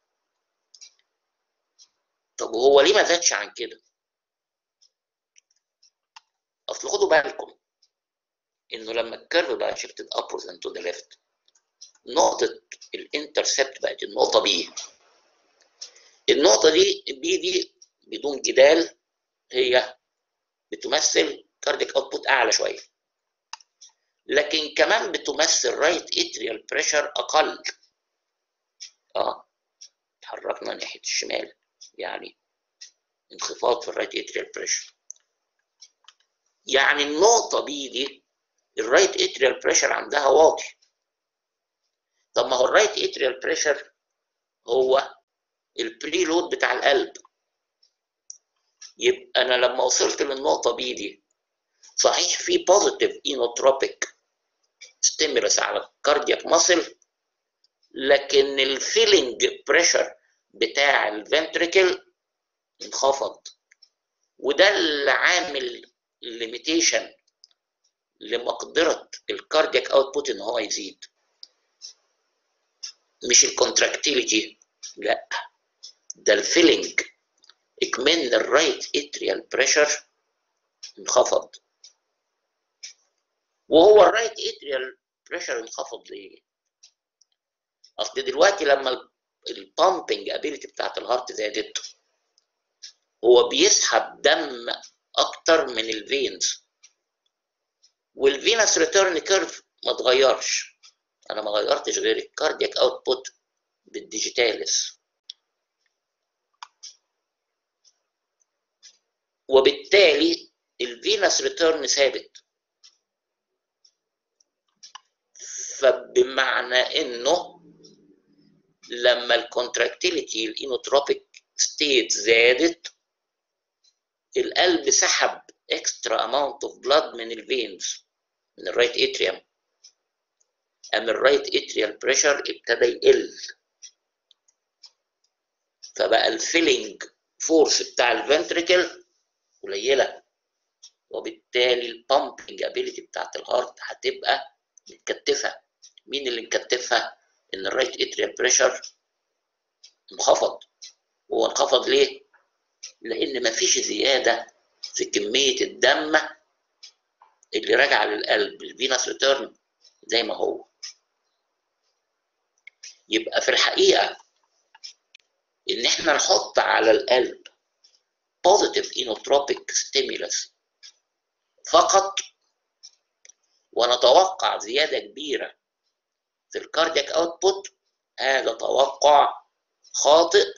طب وهو ليه ما زادش عن كده؟ اصل خدوا بالكم انه لما الكيرف بقى شيفتد upwards and to the left نقطة الانترسبت بقت النقطة بي النقطة دي بي دي بدون جدال هي بتمثل كارديك اوتبوت اعلى شوية لكن كمان بتمثل رايت اتريال بريشر اقل اه اتحركنا ناحية الشمال يعني انخفاض في الرايت اتريال بريشر يعني النقطة بي دي الرايت اتريال بريشر عندها واطي طب ما هو الرايت اتريال بريشر هو البريلود بتاع القلب يبقى انا لما وصلت للنقطة بي دي صحيح في بوزيتيف اينوتروبيك ستيمولس على الكاردياك ماسل لكن الفيلنج بريشر بتاع الفنتريكل انخفض وده اللي عامل ليميتيشن لمقدره الكاردياك اوتبوت ان هو يزيد مش الكونتراكتيليتي لا ده الفيلنج اكمن الرايت اتريال بريشر انخفض وهو الرايت اتريال بريشر انخفض ليه؟ اصل دلوقتي لما البامبنج ابيليتي بتاعت الهارت زادت هو بيسحب دم اكتر من الفينز والفينس ريتيرن كيرف ما اتغيرش انا ما غيرتش غير الكاردياك اوتبوت بالديجيتاليس وبالتالي الفينس ريتيرن ثابت فبمعنى انه لما الكونتراكتيليتي الانوتروبيك ستيت زادت القلب سحب اكسترا اماونت اوف بلاد من الفينز من الرايت اتريوم قام الرايت اتريال بريشر ابتدى يقل فبقى الفيلنج فورس بتاع الفنتريكل قليله وبالتالي البامبنج ابيليتي بتاعت الهارت هتبقى متكتفه مين اللي مكتفها ان الرايت اتريال بريشر انخفض هو انخفض ليه لان مفيش زياده في كميه الدم اللي راجعه للقلب الفينس ريتيرن زي ما هو يبقى في الحقيقه ان احنا نحط على القلب positive inotropic stimulus فقط ونتوقع زيادة كبيرة في الكاردياك اوتبوت هذا توقع خاطئ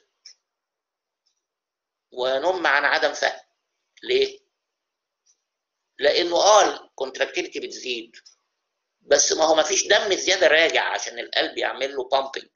ونم عن عدم فهم ليه؟ لانه اه الكونتراكتيليتي بتزيد بس ما هو ما فيش دم زياده راجع عشان القلب يعمل له بامبنج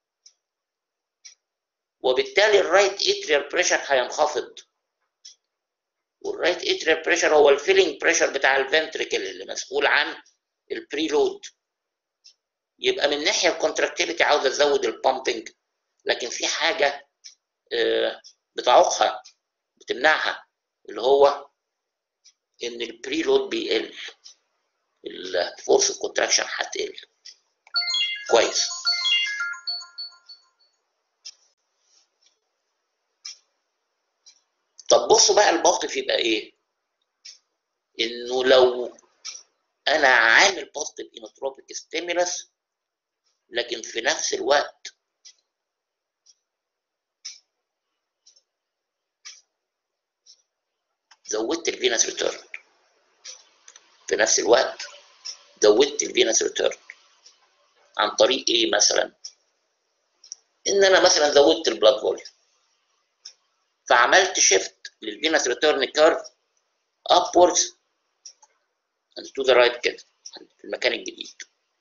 وبالتالي الرايت اتريال بريشر هينخفض والرايت اتريال بريشر هو الفيلينج بريشر بتاع الفنتريكل اللي مسؤول عن البريلود يبقى من ناحيه الكونتراكتيليتي عاوزه تزود البامبنج لكن في حاجه بتعوقها بتمنعها اللي هو ان البريلود بيقل الفورس الكونتراكشن هتقل كويس طب بصوا بقى الموقف يبقى ايه انه لو انا عامل بوزيتيف انوتروبيك ستيمولس لكن في نفس الوقت زودت الفينس ريتيرن في نفس الوقت زودت الفينس ريتيرن عن طريق ايه مثلا ان انا مثلا زودت البلاد فوليوم فعملت شيفت للفينس ريتيرن كيرف upwards and to the right كده في المكان الجديد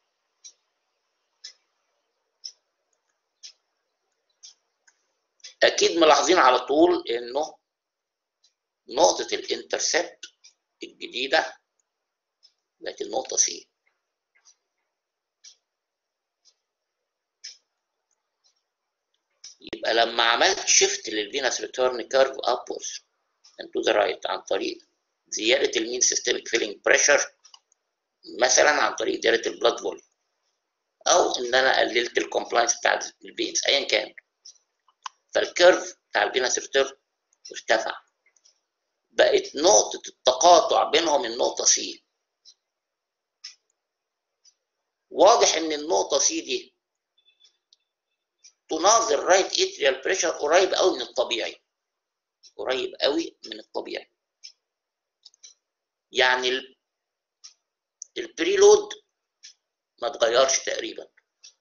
اكيد ملاحظين على طول انه نقطة الانترسبت الجديدة بقت النقطة سي يبقى لما عملت شيفت للفينس ريتيرن كيرف upwards and to the right عن طريق زيادة المين سيستميك فيلينج بريشر مثلا عن طريق زيادة البلاد فوليوم أو إن أنا قللت الكومبلاينس بتاع الفينز أيا كان فالكيرف بتاع الفينس ريتيرن ارتفع بقت نقطة التقاطع بينهم النقطة سي واضح إن النقطة سي دي تناظر رايت اتريال بريشر قريب قوي من الطبيعي قريب قوي من الطبيعي يعني البريلود ما اتغيرش تقريبا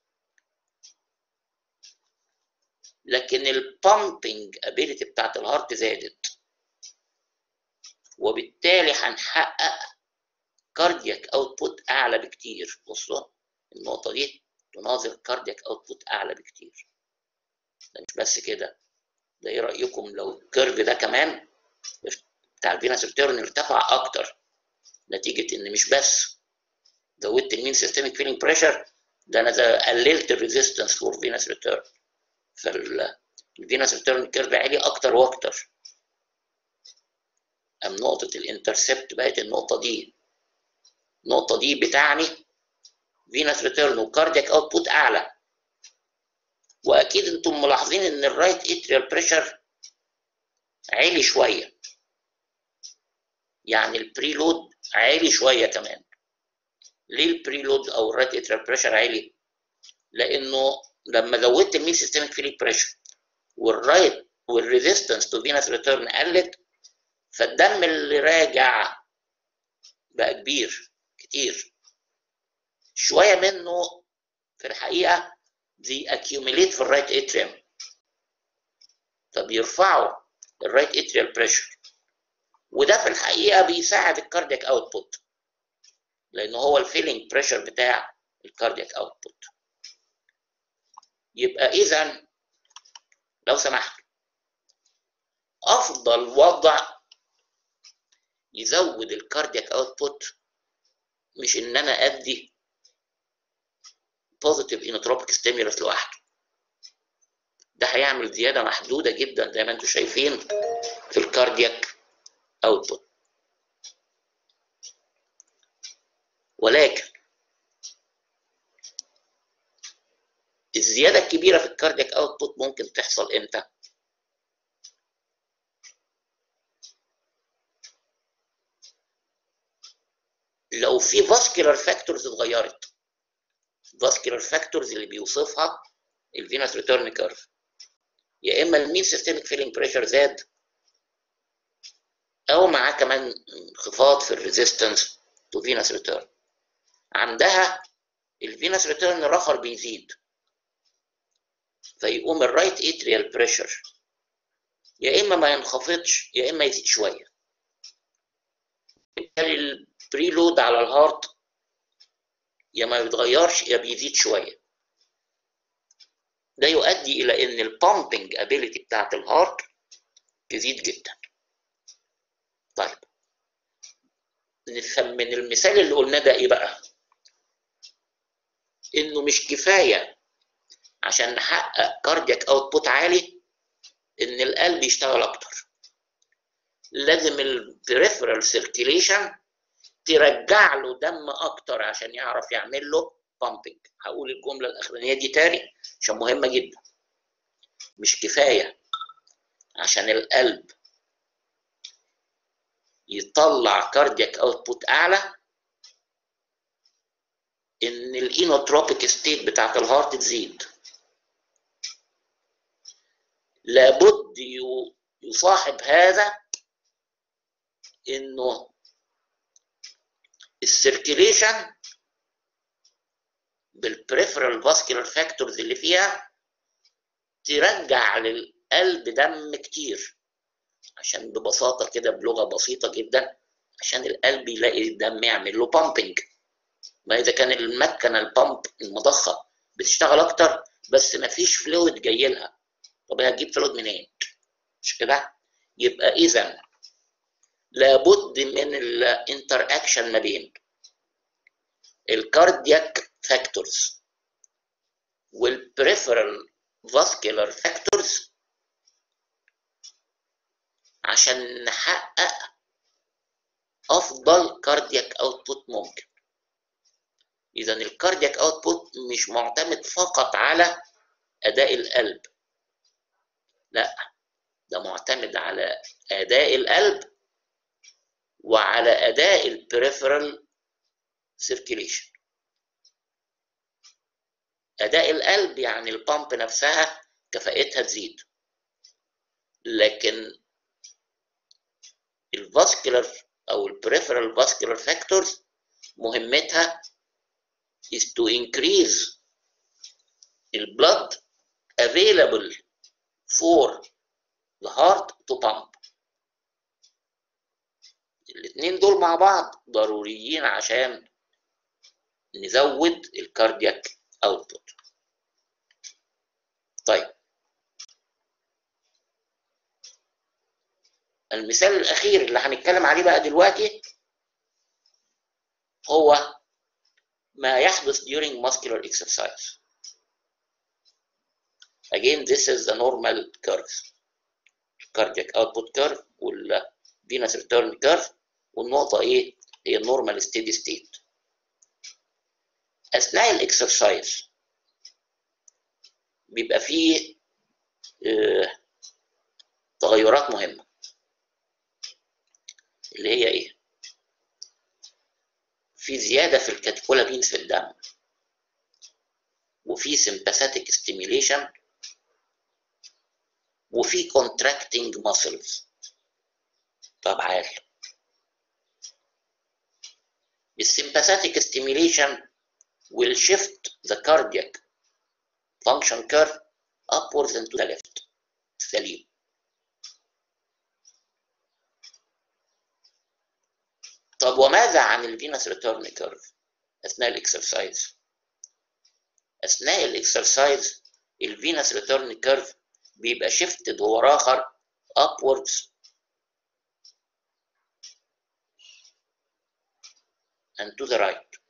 لكن البامبنج ابيليتي بتاعت الهارت زادت وبالتالي هنحقق كاردياك اوتبوت اعلى بكتير بصوا النقطه دي تناظر كاردياك اوتبوت اعلى بكتير ده مش بس كده ده ايه رايكم لو الكيرف ده كمان بتاع الفينس ريتيرن ارتفع اكتر نتيجه ان مش بس زودت المين سيستميك فيلينج بريشر ده انا قللت الريزيستنس فور فينس ريتيرن فالفينس ريتيرن كيرف عالي اكتر واكتر ام نقطه الانترسبت بقت النقطه دي النقطه دي بتعني فينس ريتيرن وكاردياك اوتبوت اعلى واكيد انتم ملاحظين ان الرايت اتريال بريشر عالي شويه يعني البريلود عالي شويه كمان ليه البريلود او الرايت اتريال بريشر عالي لانه لما زودت المين سيستميك فيليك بريشر والرايت والريزيستنس تو فينس ريتيرن قلت فالدم اللي راجع بقى كبير كتير شويه منه في الحقيقه دي accumulate في الرايت اتريوم فبيرفعوا الرايت اتريال بريشر وده في الحقيقه بيساعد الكاردياك اوتبوت لان هو الفيلينج بريشر بتاع الكاردياك اوتبوت يبقى اذا لو سمحت افضل وضع يزود الكاردياك اوتبوت مش ان انا ادي بوزيتيف انوتروبيك ستيمولس لوحده ده هيعمل زياده محدوده جدا زي ما انتم شايفين في الكاردياك اوتبوت ولكن الزياده الكبيره في الكاردياك اوتبوت ممكن تحصل امتى لو في فاسكولار فاكتورز اتغيرت فاسكولار فاكتورز اللي بيوصفها الفينوس ريتيرن كيرف يا اما المين سيستميك فيلينج بريشر زاد او معاه كمان انخفاض في الريزيستنس تو فينوس ريتيرن عندها الفينوس ريتيرن الاخر بيزيد فيقوم الرايت اتريال بريشر يا اما ما ينخفضش يا اما يزيد شويه بالتالي البريلود على الهارت يا ما بيتغيرش يا بيزيد شويه ده يؤدي الى ان البامبنج ابيليتي بتاعت الهارت تزيد جدا طيب نفهم من المثال اللي قلناه ده ايه بقى انه مش كفايه عشان نحقق كاردياك اوتبوت عالي ان القلب يشتغل اكتر لازم البريفرال سيركيليشن ترجع له دم اكتر عشان يعرف يعمل له بامبنج هقول الجمله الاخرانيه دي تاني عشان مهمه جدا مش كفايه عشان القلب يطلع كاردياك اوتبوت اعلى ان الانوتروبيك ستيت بتاعت الهارت تزيد لابد يصاحب هذا انه السيركيليشن بالبريفرال فاسكولار فاكتورز اللي فيها ترجع للقلب دم كتير عشان ببساطه كده بلغه بسيطه جدا عشان القلب يلاقي الدم يعمل له بامبنج ما اذا كان المكنه البامب المضخه بتشتغل اكتر بس ما فيش فلويد جاي لها طب هي هتجيب فلويد منين مش كده يبقى اذا لابد من الانتر اكشن ما بين الكاردياك فاكتورز والبريفرال فاسكولار فاكتورز عشان نحقق افضل كاردياك اوتبوت ممكن اذا الكاردياك اوتبوت مش معتمد فقط على اداء القلب لا ده معتمد على اداء القلب وعلى اداء البريفرال سيركيليشن اداء القلب يعني البامب نفسها كفاءتها تزيد لكن الفاسكولار او البريفرال فاسكولار فاكتورز مهمتها is to increase the blood available for the heart to pump الاثنين دول مع بعض ضروريين عشان نزود الكاردياك اوتبوت طيب المثال الاخير اللي هنتكلم عليه بقى دلوقتي هو ما يحدث during muscular exercise again this is the normal curve cardiac output curve وال venous return curve والنقطة ايه هي النورمال steady state اثناء الاكسرسايز بيبقى فيه آه، تغيرات مهمه اللي هي ايه في زياده في الكاتيكولامينز في الدم وفي sympathetic stimulation وفي contracting muscles طب عال الsympathetic stimulation will shift the cardiac function curve upwards and to the left سليم طب وماذا عن الفينس ريتيرن كيرف اثناء الاكسرسايز اثناء الاكسرسايز الفينس ريتيرن كيرف بيبقى شيفتد هو اخر upwards and to the right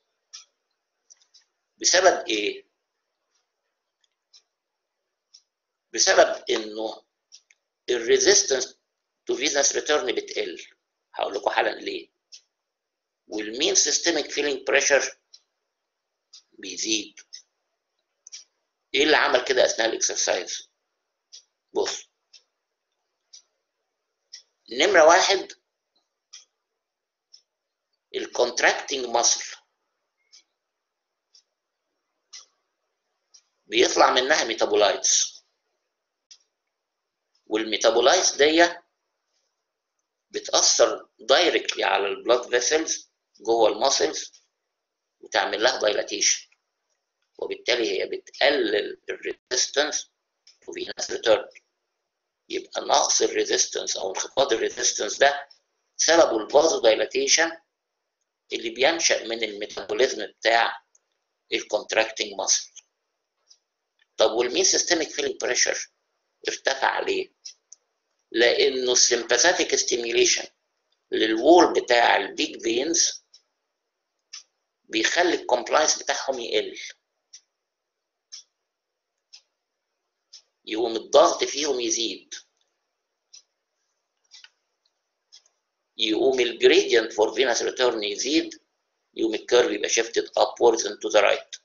بسبب ايه بسبب انه الريزيستنس تو فينس ريتيرن بتقل هقول لكم حالا ليه والمين سيستميك فيلينج بريشر بيزيد ايه اللي عمل كده اثناء الاكسرسايز بص نمره واحد الكونتراكتنج ماسل بيطلع منها ميتابولايتس والميتابولايتس دي بتأثر دايركتلي على البلاد فيسلز جوه الماسلز وتعمل لها دايلاتيشن وبالتالي هي بتقلل الريزيستنس تو فينس ريتيرن يبقى نقص الريزيستنس او انخفاض الريزيستنس ده سببه الفازو دايلاتيشن اللي بينشأ من الميتابوليزم بتاع الكونتراكتنج ماسل طب والمين سيستميك فيلينج بريشر ارتفع عليه لانه السمباثيك ستيميوليشن للوول بتاع البيج فينز بيخلي الكومبلاينس بتاعهم يقل يقوم الضغط فيهم يزيد يقوم الجريدينت فور فينس ريتيرن يزيد يقوم الكيرف يبقى شيفتد upwards and to the right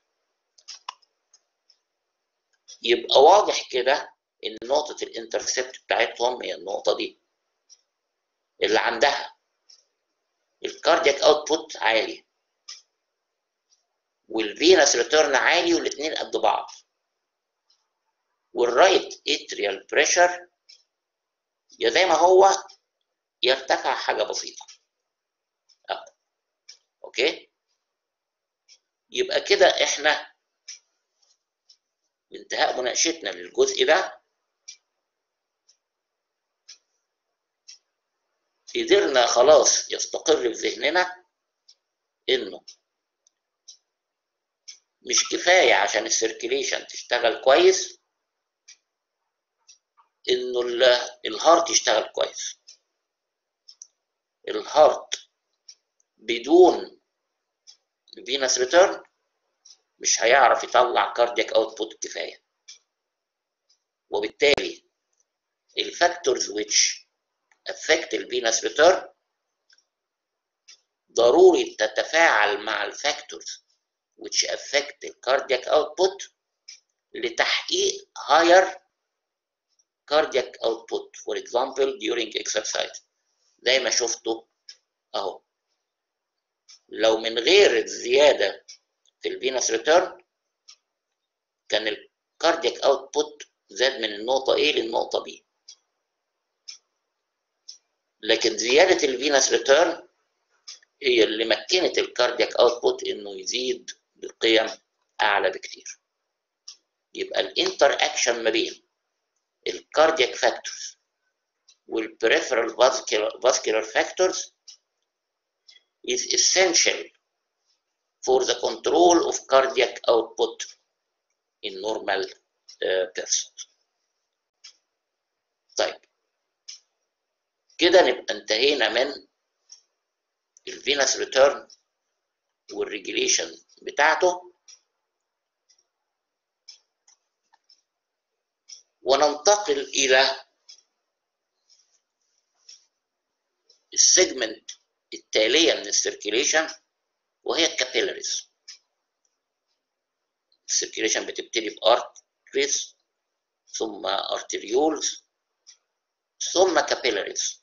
يبقى واضح كده ان نقطة الانترسبت بتاعتهم هي النقطة دي اللي عندها الكاردياك اوتبوت عالي والفينس ريتيرن عالي والاثنين قد بعض والرايت اتريال بريشر يا زي ما هو يرتفع حاجة بسيطة أه. أوكي يبقى كده إحنا بانتهاء مناقشتنا للجزء ده قدرنا خلاص يستقر في ذهننا إنه مش كفاية عشان السيركيليشن تشتغل كويس إنه الهارت يشتغل كويس الهارت بدون فينس ريتيرن مش هيعرف يطلع كاردياك اوتبوت كفايه وبالتالي الفاكتورز which affect الفينس ريتيرن ضروري تتفاعل مع الفاكتورز which affect الكاردياك output لتحقيق higher cardiac output for example during exercise زي ما شفتوا اهو لو من غير الزياده في الفينس ريتيرن كان الكاردياك اوتبوت زاد من النقطه A للنقطه B لكن زياده الفينس ريتيرن هي اللي مكنت الكاردياك اوتبوت انه يزيد بقيم اعلى بكتير يبقى الانتر اكشن ما بين الكاردياك فاكتورز والperipheral vascular, vascular factors is essential for the control of cardiac output in normal uh, persons. طيب كده نبقى انتهينا من الفينس ريتيرن والريجيليشن بتاعته وننتقل الى السيجمنت التالية من السيركيليشن وهي الكابيلاريز السيركيليشن بتبتدي بارتريز ثم arterioles ثم capillaries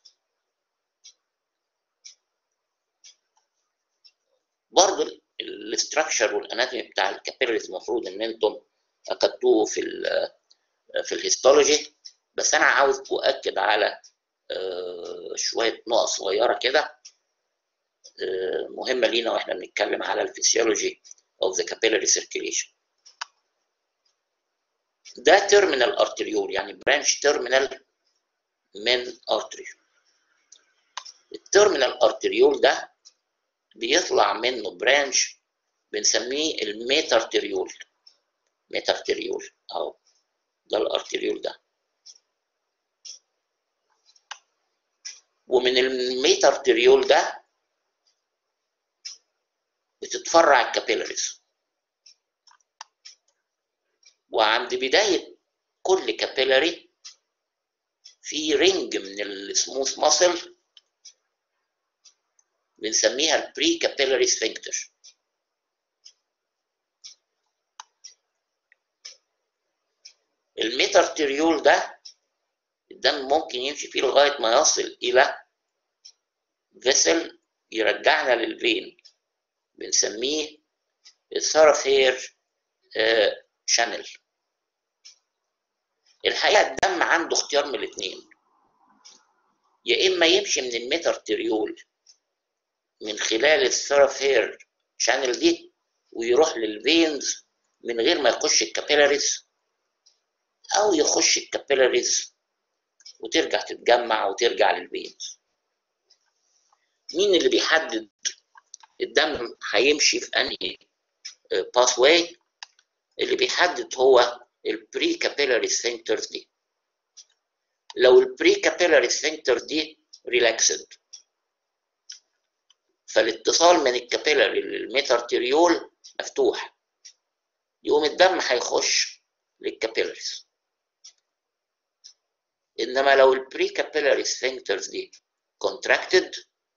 برضه الاستراكشر والاناتومي بتاع الكابيلاريز المفروض ان انتم اخدتوه في ال في الهيستولوجي بس انا عاوز اؤكد على شويه نقط صغيره كده مهمه لينا واحنا بنتكلم على الفسيولوجي of the capillary circulation ده terminal arteriole يعني branch terminal من artery التيرمينال arteriole ده بيطلع منه برانش بنسميه الميتارتريول ميتارتريول اهو ده الارتريول ده ومن الميتارتريول ده بتتفرع الكابيلاريز وعند بداية كل كابيلاري في رينج من السموث ماسل بنسميها البري كابيلاري سفنكتر الميتارتريول ده الدم ممكن يمشي فيه لغاية ما يصل إلى فيسل يرجعنا للفين بنسميه الثرافير شانل الحقيقة الدم عنده اختيار من الاثنين يا إما يمشي من الميتارتريول من خلال الثرافير شانل دي ويروح للفينز من غير ما يخش الكابيلاريز او يخش الكابيلاريز وترجع تتجمع وترجع للفينز مين اللي بيحدد الدم هيمشي في انهي باث واي اللي بيحدد هو البري كابيلاري سفنكترز دي لو البري كابيلاري سفنكترز دي ريلاكسد فالاتصال من الكابيلاري للميتارتريول مفتوح يقوم الدم هيخش للكابيلاريز انما لو البري كابيلاري سفنكترز دي كونتراكتد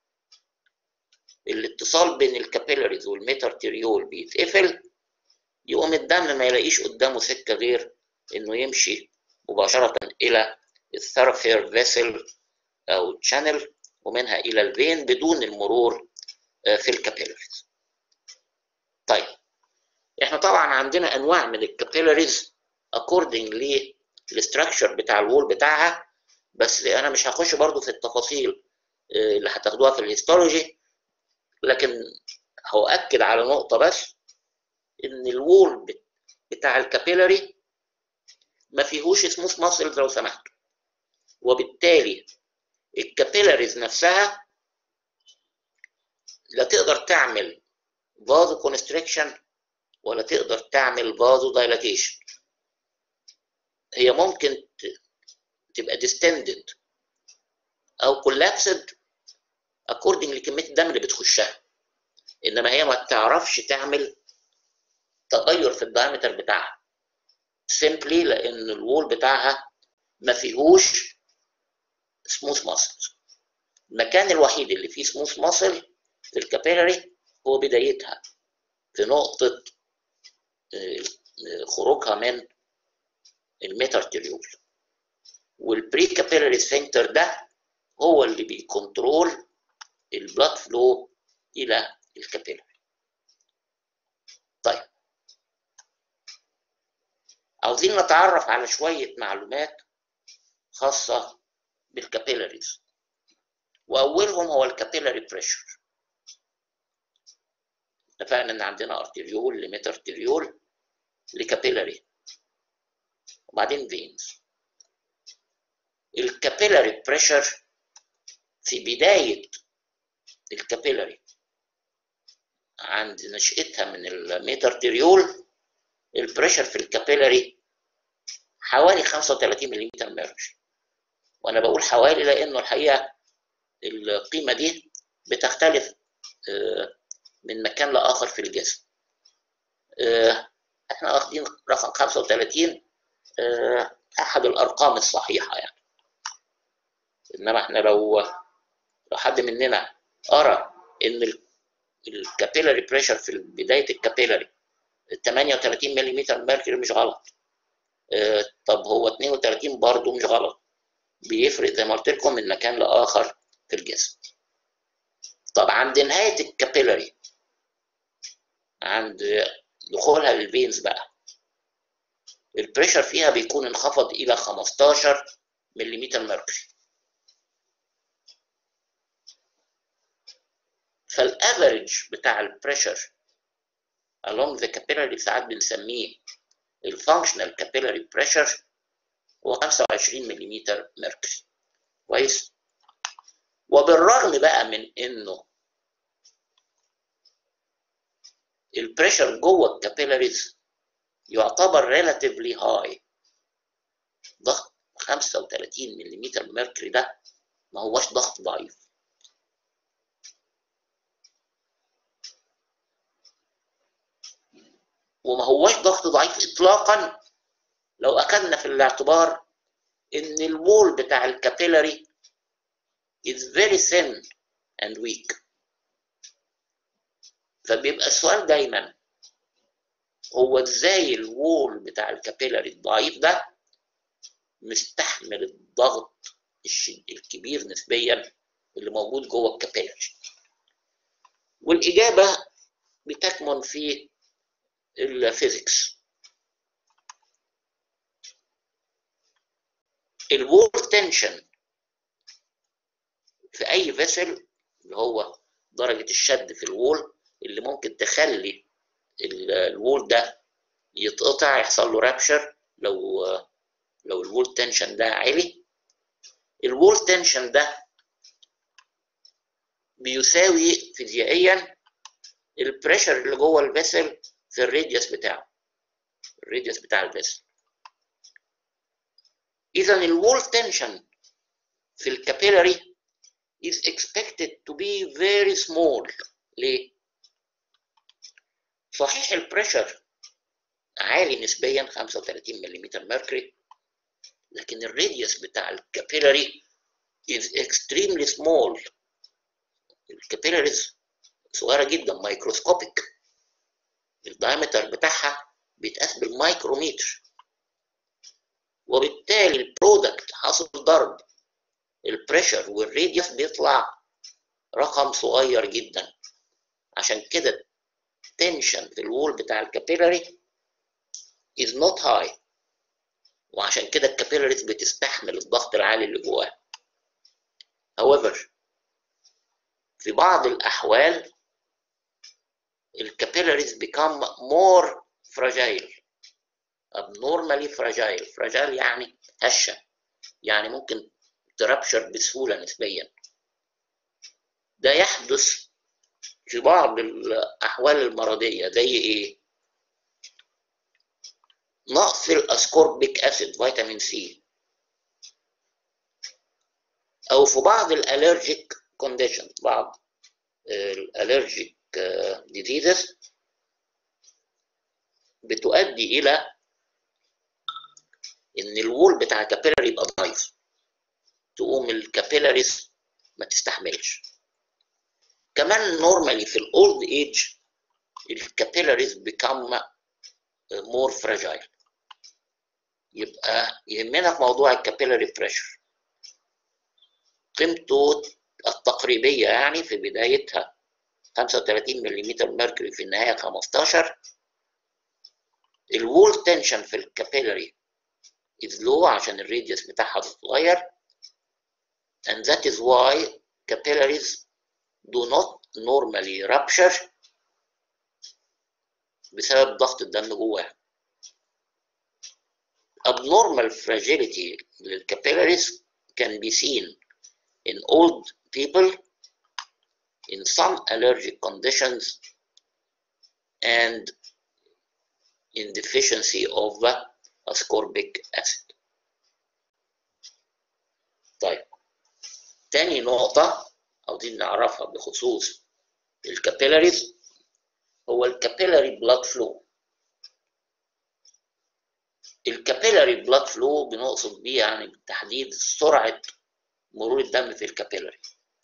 الاتصال بين الكابيلاريز والميتارتريول بيتقفل يقوم الدم ما يلاقيش قدامه سكه غير انه يمشي مباشره الى الثرافير فيسل او تشانل ومنها الى الفين بدون المرور في الكابيلاريز طيب احنا طبعا عندنا انواع من الكابيلاريز اكوردنج للستراكشر بتاع الوول بتاعها بس انا مش هخش برضو في التفاصيل اللي هتاخدوها في الهيستولوجي لكن هؤكد على نقطة بس ان الوول بتاع الكابيلاري ما فيهوش سموث ماسلز لو سمحتوا وبالتالي الكابيلاريز نفسها لا تقدر تعمل فازو كونستريكشن ولا تقدر تعمل فازو دايلاتيشن هي ممكن تبقى ديستندد او كولابسد اكوردنج لكميه الدم اللي بتخشها انما هي ما تعرفش تعمل تغير في الدايمتر بتاعها سيمبلي لان الوول بتاعها ما فيهوش سموث ماسل المكان الوحيد اللي فيه سموث ماسل في الكابيلاري هو بدايتها في نقطة خروجها من الميتارتريول والبري كابيلاري سفنكتر ده هو اللي بيكنترول البلاد فلو الى الكابيلاري طيب عاوزين نتعرف على شوية معلومات خاصة بالكابيلاريز وأولهم هو الكابيلاري بريشر اتفقنا إن عندنا أرتريول لميتارتريول لكابيلاري وبعدين فينز الكابيلاري بريشر في بداية الكابيلاري عند نشأتها من الميتارتريول البريشر في الكابيلاري حوالي 35 ملم ميرج وانا بقول حوالي لانه الحقيقه القيمه دي بتختلف من مكان لاخر في الجسم احنا واخدين رقم 35 احد الارقام الصحيحه يعني انما احنا لو لو حد مننا قرا ان الكابيلاري بريشر في بدايه الكابيلاري 38 ملم ميركوري مش غلط طب هو برضه مش غلط بيفرق زي ما قلت لكم من مكان لاخر في الجسم طب عند نهايه الكابيلاري عند دخولها للفينز بقى البريشر فيها بيكون انخفض الى 15 ملم ميركوري فالافريج بتاع البريشر along the capillary ساعات بنسميه الفانكشنال capillary pressure هو 25 ملم ميركوري كويس وبالرغم بقى من انه البريشر جوه الكابيلاريز يعتبر relatively high ضغط 35 ملم ميركوري ده ما هوش ضغط ضعيف وما هوش ضغط ضعيف اطلاقا لو اخذنا في الاعتبار ان الوول بتاع الكابيلاري is very thin and weak فبيبقى السؤال دايما هو ازاي الوول بتاع الكابيلاري الضعيف ده مستحمل الضغط الكبير نسبيا اللي موجود جوه الكابيلاري والاجابه بتكمن في الفيزيكس الوول تنشن في اي فيسل اللي هو درجه الشد في الوول اللي ممكن تخلي الوول ده يتقطع يحصل له رابشر لو لو الوول تنشن ده عالي الوول تنشن ده بيساوي فيزيائيا البريشر اللي جوه الفيسل في الراديوس بتاعه الراديوس بتاع الفيسل اذا الوول تنشن في الكابيلاري is expected to be very small ليه؟ صحيح البريشر عالي نسبيا 35 ملم ميركوري لكن الراديوس بتاع الكابيلاري is extremely small الكابيلاريز صغيرة جدا مايكروسكوبيك الدايمتر بتاعها بيتقاس بالمايكرومتر وبالتالي البرودكت حاصل ضرب البريشر والراديوس بيطلع رقم صغير جدا عشان كده التنشن في الوول بتاع الكابيلاري is not high وعشان كده الكابيلاريز بتستحمل الضغط العالي اللي جواها however في بعض الأحوال الكابيلاريز become more fragile abnormally fragile fragile يعني هشة يعني ممكن تربشر بسهولة نسبيا ده يحدث في بعض الأحوال المرضية زي إيه؟ نقص الأسكوربيك أسيد فيتامين سي أو في بعض الألرجيك كونديشن بعض الألرجيك ديزيزز بتؤدي إلى إن الوول بتاع الكابيلاري يبقى ضعيف تقوم الكابيلاريز ما تستحملش كمان نورمالي في الاولد ايج الكابيلاريز بيكم مور فراجايل يبقى يهمنا في موضوع الكابيلاري بريشر قيمته التقريبية يعني في بدايتها 35 ملم ميركوري في النهاية 15 الوول تنشن في الكابيلاري is low عشان الراديوس بتاعها صغير and that is why capillaries do not normally rupture بسبب ضغط الدم جواها. Abnormal fragility للcapillaries can be seen in old people, in some allergic conditions, and in deficiency of ascorbic acid. طيب تاني نقطة عاوزين نعرفها بخصوص الكابيلاريز هو الكابيلاري بلاد فلو الكابيلاري بلاد فلو بنقصد بيه يعني بالتحديد سرعة مرور الدم في الكابيلاري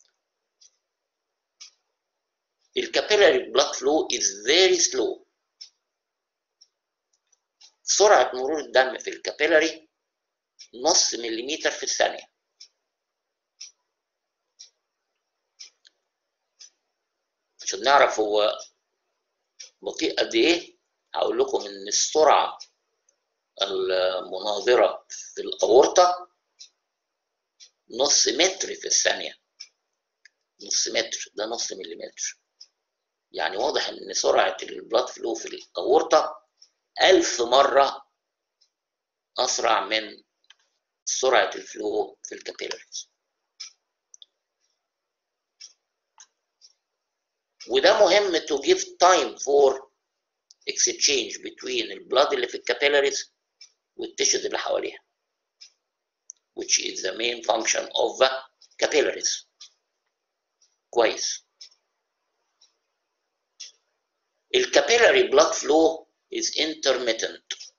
الكابيلاري بلاد فلو is very slow سرعة مرور الدم في الكابيلاري نص مليمتر في الثانية عشان نعرف هو بطيء قد ايه هقول لكم ان السرعة المناظرة في الأورطة نص متر في الثانية نص متر ده نص مليمتر يعني واضح ان سرعة البلاد فلو في الأورطة ألف مرة أسرع من سرعة الفلو في الكابيلاريز وده مهم to give time for exchange between البلاد اللي في الكابيلاريز والتيشوز اللي حواليها which is the main function of the capillaries كويس الكابيلاري blood flow is intermittent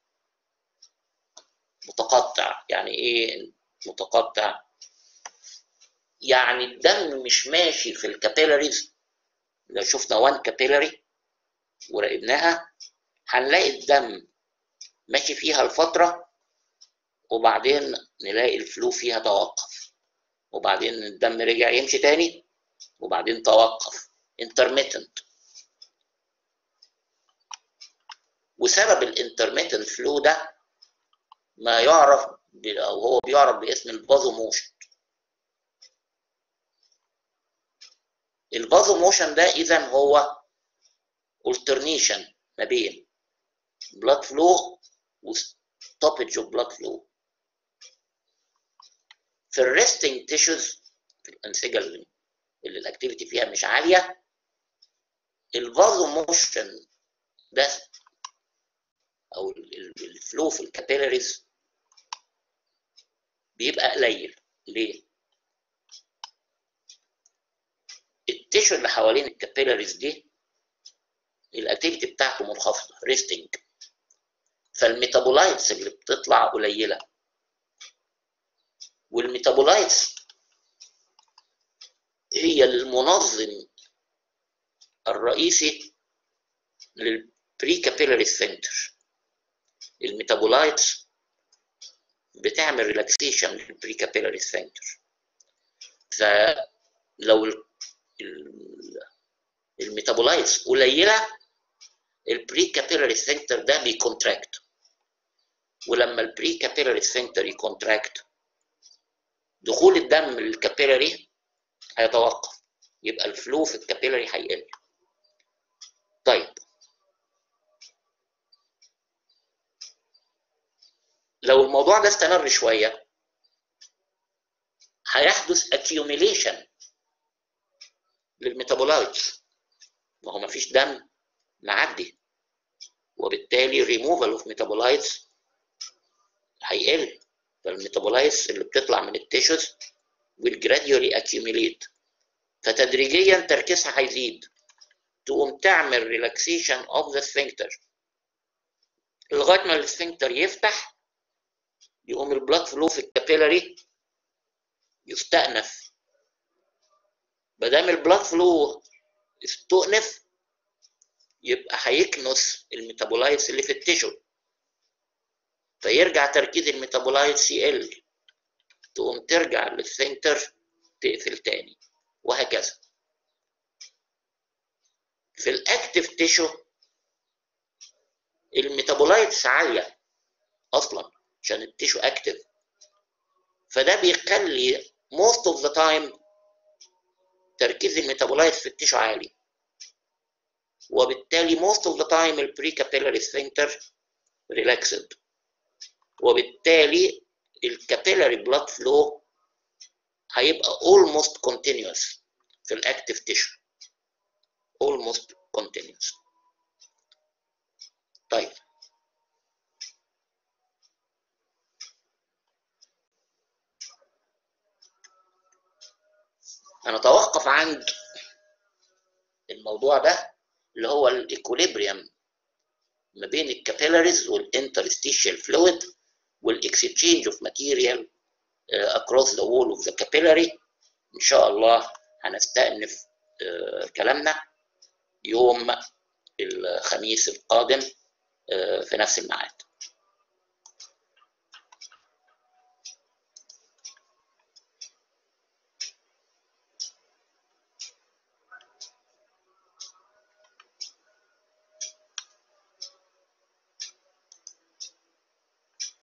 متقطع يعني ايه متقطع يعني الدم مش ماشي في الكابيلاريز لو شفنا وان كابيلاري وراقبناها هنلاقي الدم ماشي فيها الفترة وبعدين نلاقي الفلو فيها توقف وبعدين الدم رجع يمشي تاني وبعدين توقف intermittent وسبب الانترميتنت فلو ده ما يعرف او هو بيعرف باسم الفازو موشن الفازو موشن ده اذا هو alternation ما بين blood flow و stoppage of blood flow في الريستنج تيشوز في الانسجه اللي الاكتيفيتي فيها مش عاليه الفازو موشن ده او الفلو في الكابيلاريز بيبقى قليل ليه؟ التيشو اللي حوالين الكابيلاريز دي الاكتيفيتي بتاعته منخفضه ريستنج فالميتابولايتس اللي بتطلع قليله والميتابولايتس هي المنظم الرئيسي للبري كابيلاري سنتر الميتابولايتس بتعمل ريلاكسيشن للبري كابيلاري سنتر فلو الميتابولايتس قليله البري كابيلاري سنتر ده بيكونتراكت ولما البري كابيلاري سنتر يكونتراكت دخول الدم للكابيلاري هيتوقف يبقى الفلو في الكابيلاري هيقل طيب لو الموضوع ده استمر شويه هيحدث accumulation للميتابولايتس ما هو ما فيش دم معدي وبالتالي removal of metabolites هيقل فالميتابولايتس اللي بتطلع من التيشوز will gradually accumulate فتدريجيا تركيزها هيزيد تقوم تعمل relaxation of the sphincter لغايه ما السفنكتر يفتح يقوم البلاد فلو في الكابيلاري يستأنف مادام البلاد فلو استؤنف يبقى هيكنس الميتابولايتس اللي في التيشو فيرجع تركيز الميتابولايتس يقل تقوم ترجع للسنتر تقفل تاني وهكذا في الاكتف تيشو الميتابولايتس عاليه اصلا عشان التيشو اكتف فده بيخلي most of the time تركيز الميتابولايت في التيشو عالي وبالتالي most of the time البري كابيلاري sphincter relaxed وبالتالي الكابيلاري بلاد فلو هيبقى almost continuous في الاكتف تيشو almost continuous طيب هنتوقف عند الموضوع ده اللي هو الايكوليبريم ما بين الكابيلاريز والانترستيشال فلويد والاكسشينج اوف ماتيريال across the wall of the capillary ان شاء الله هنستأنف uh, كلامنا يوم الخميس القادم uh, في نفس الميعاد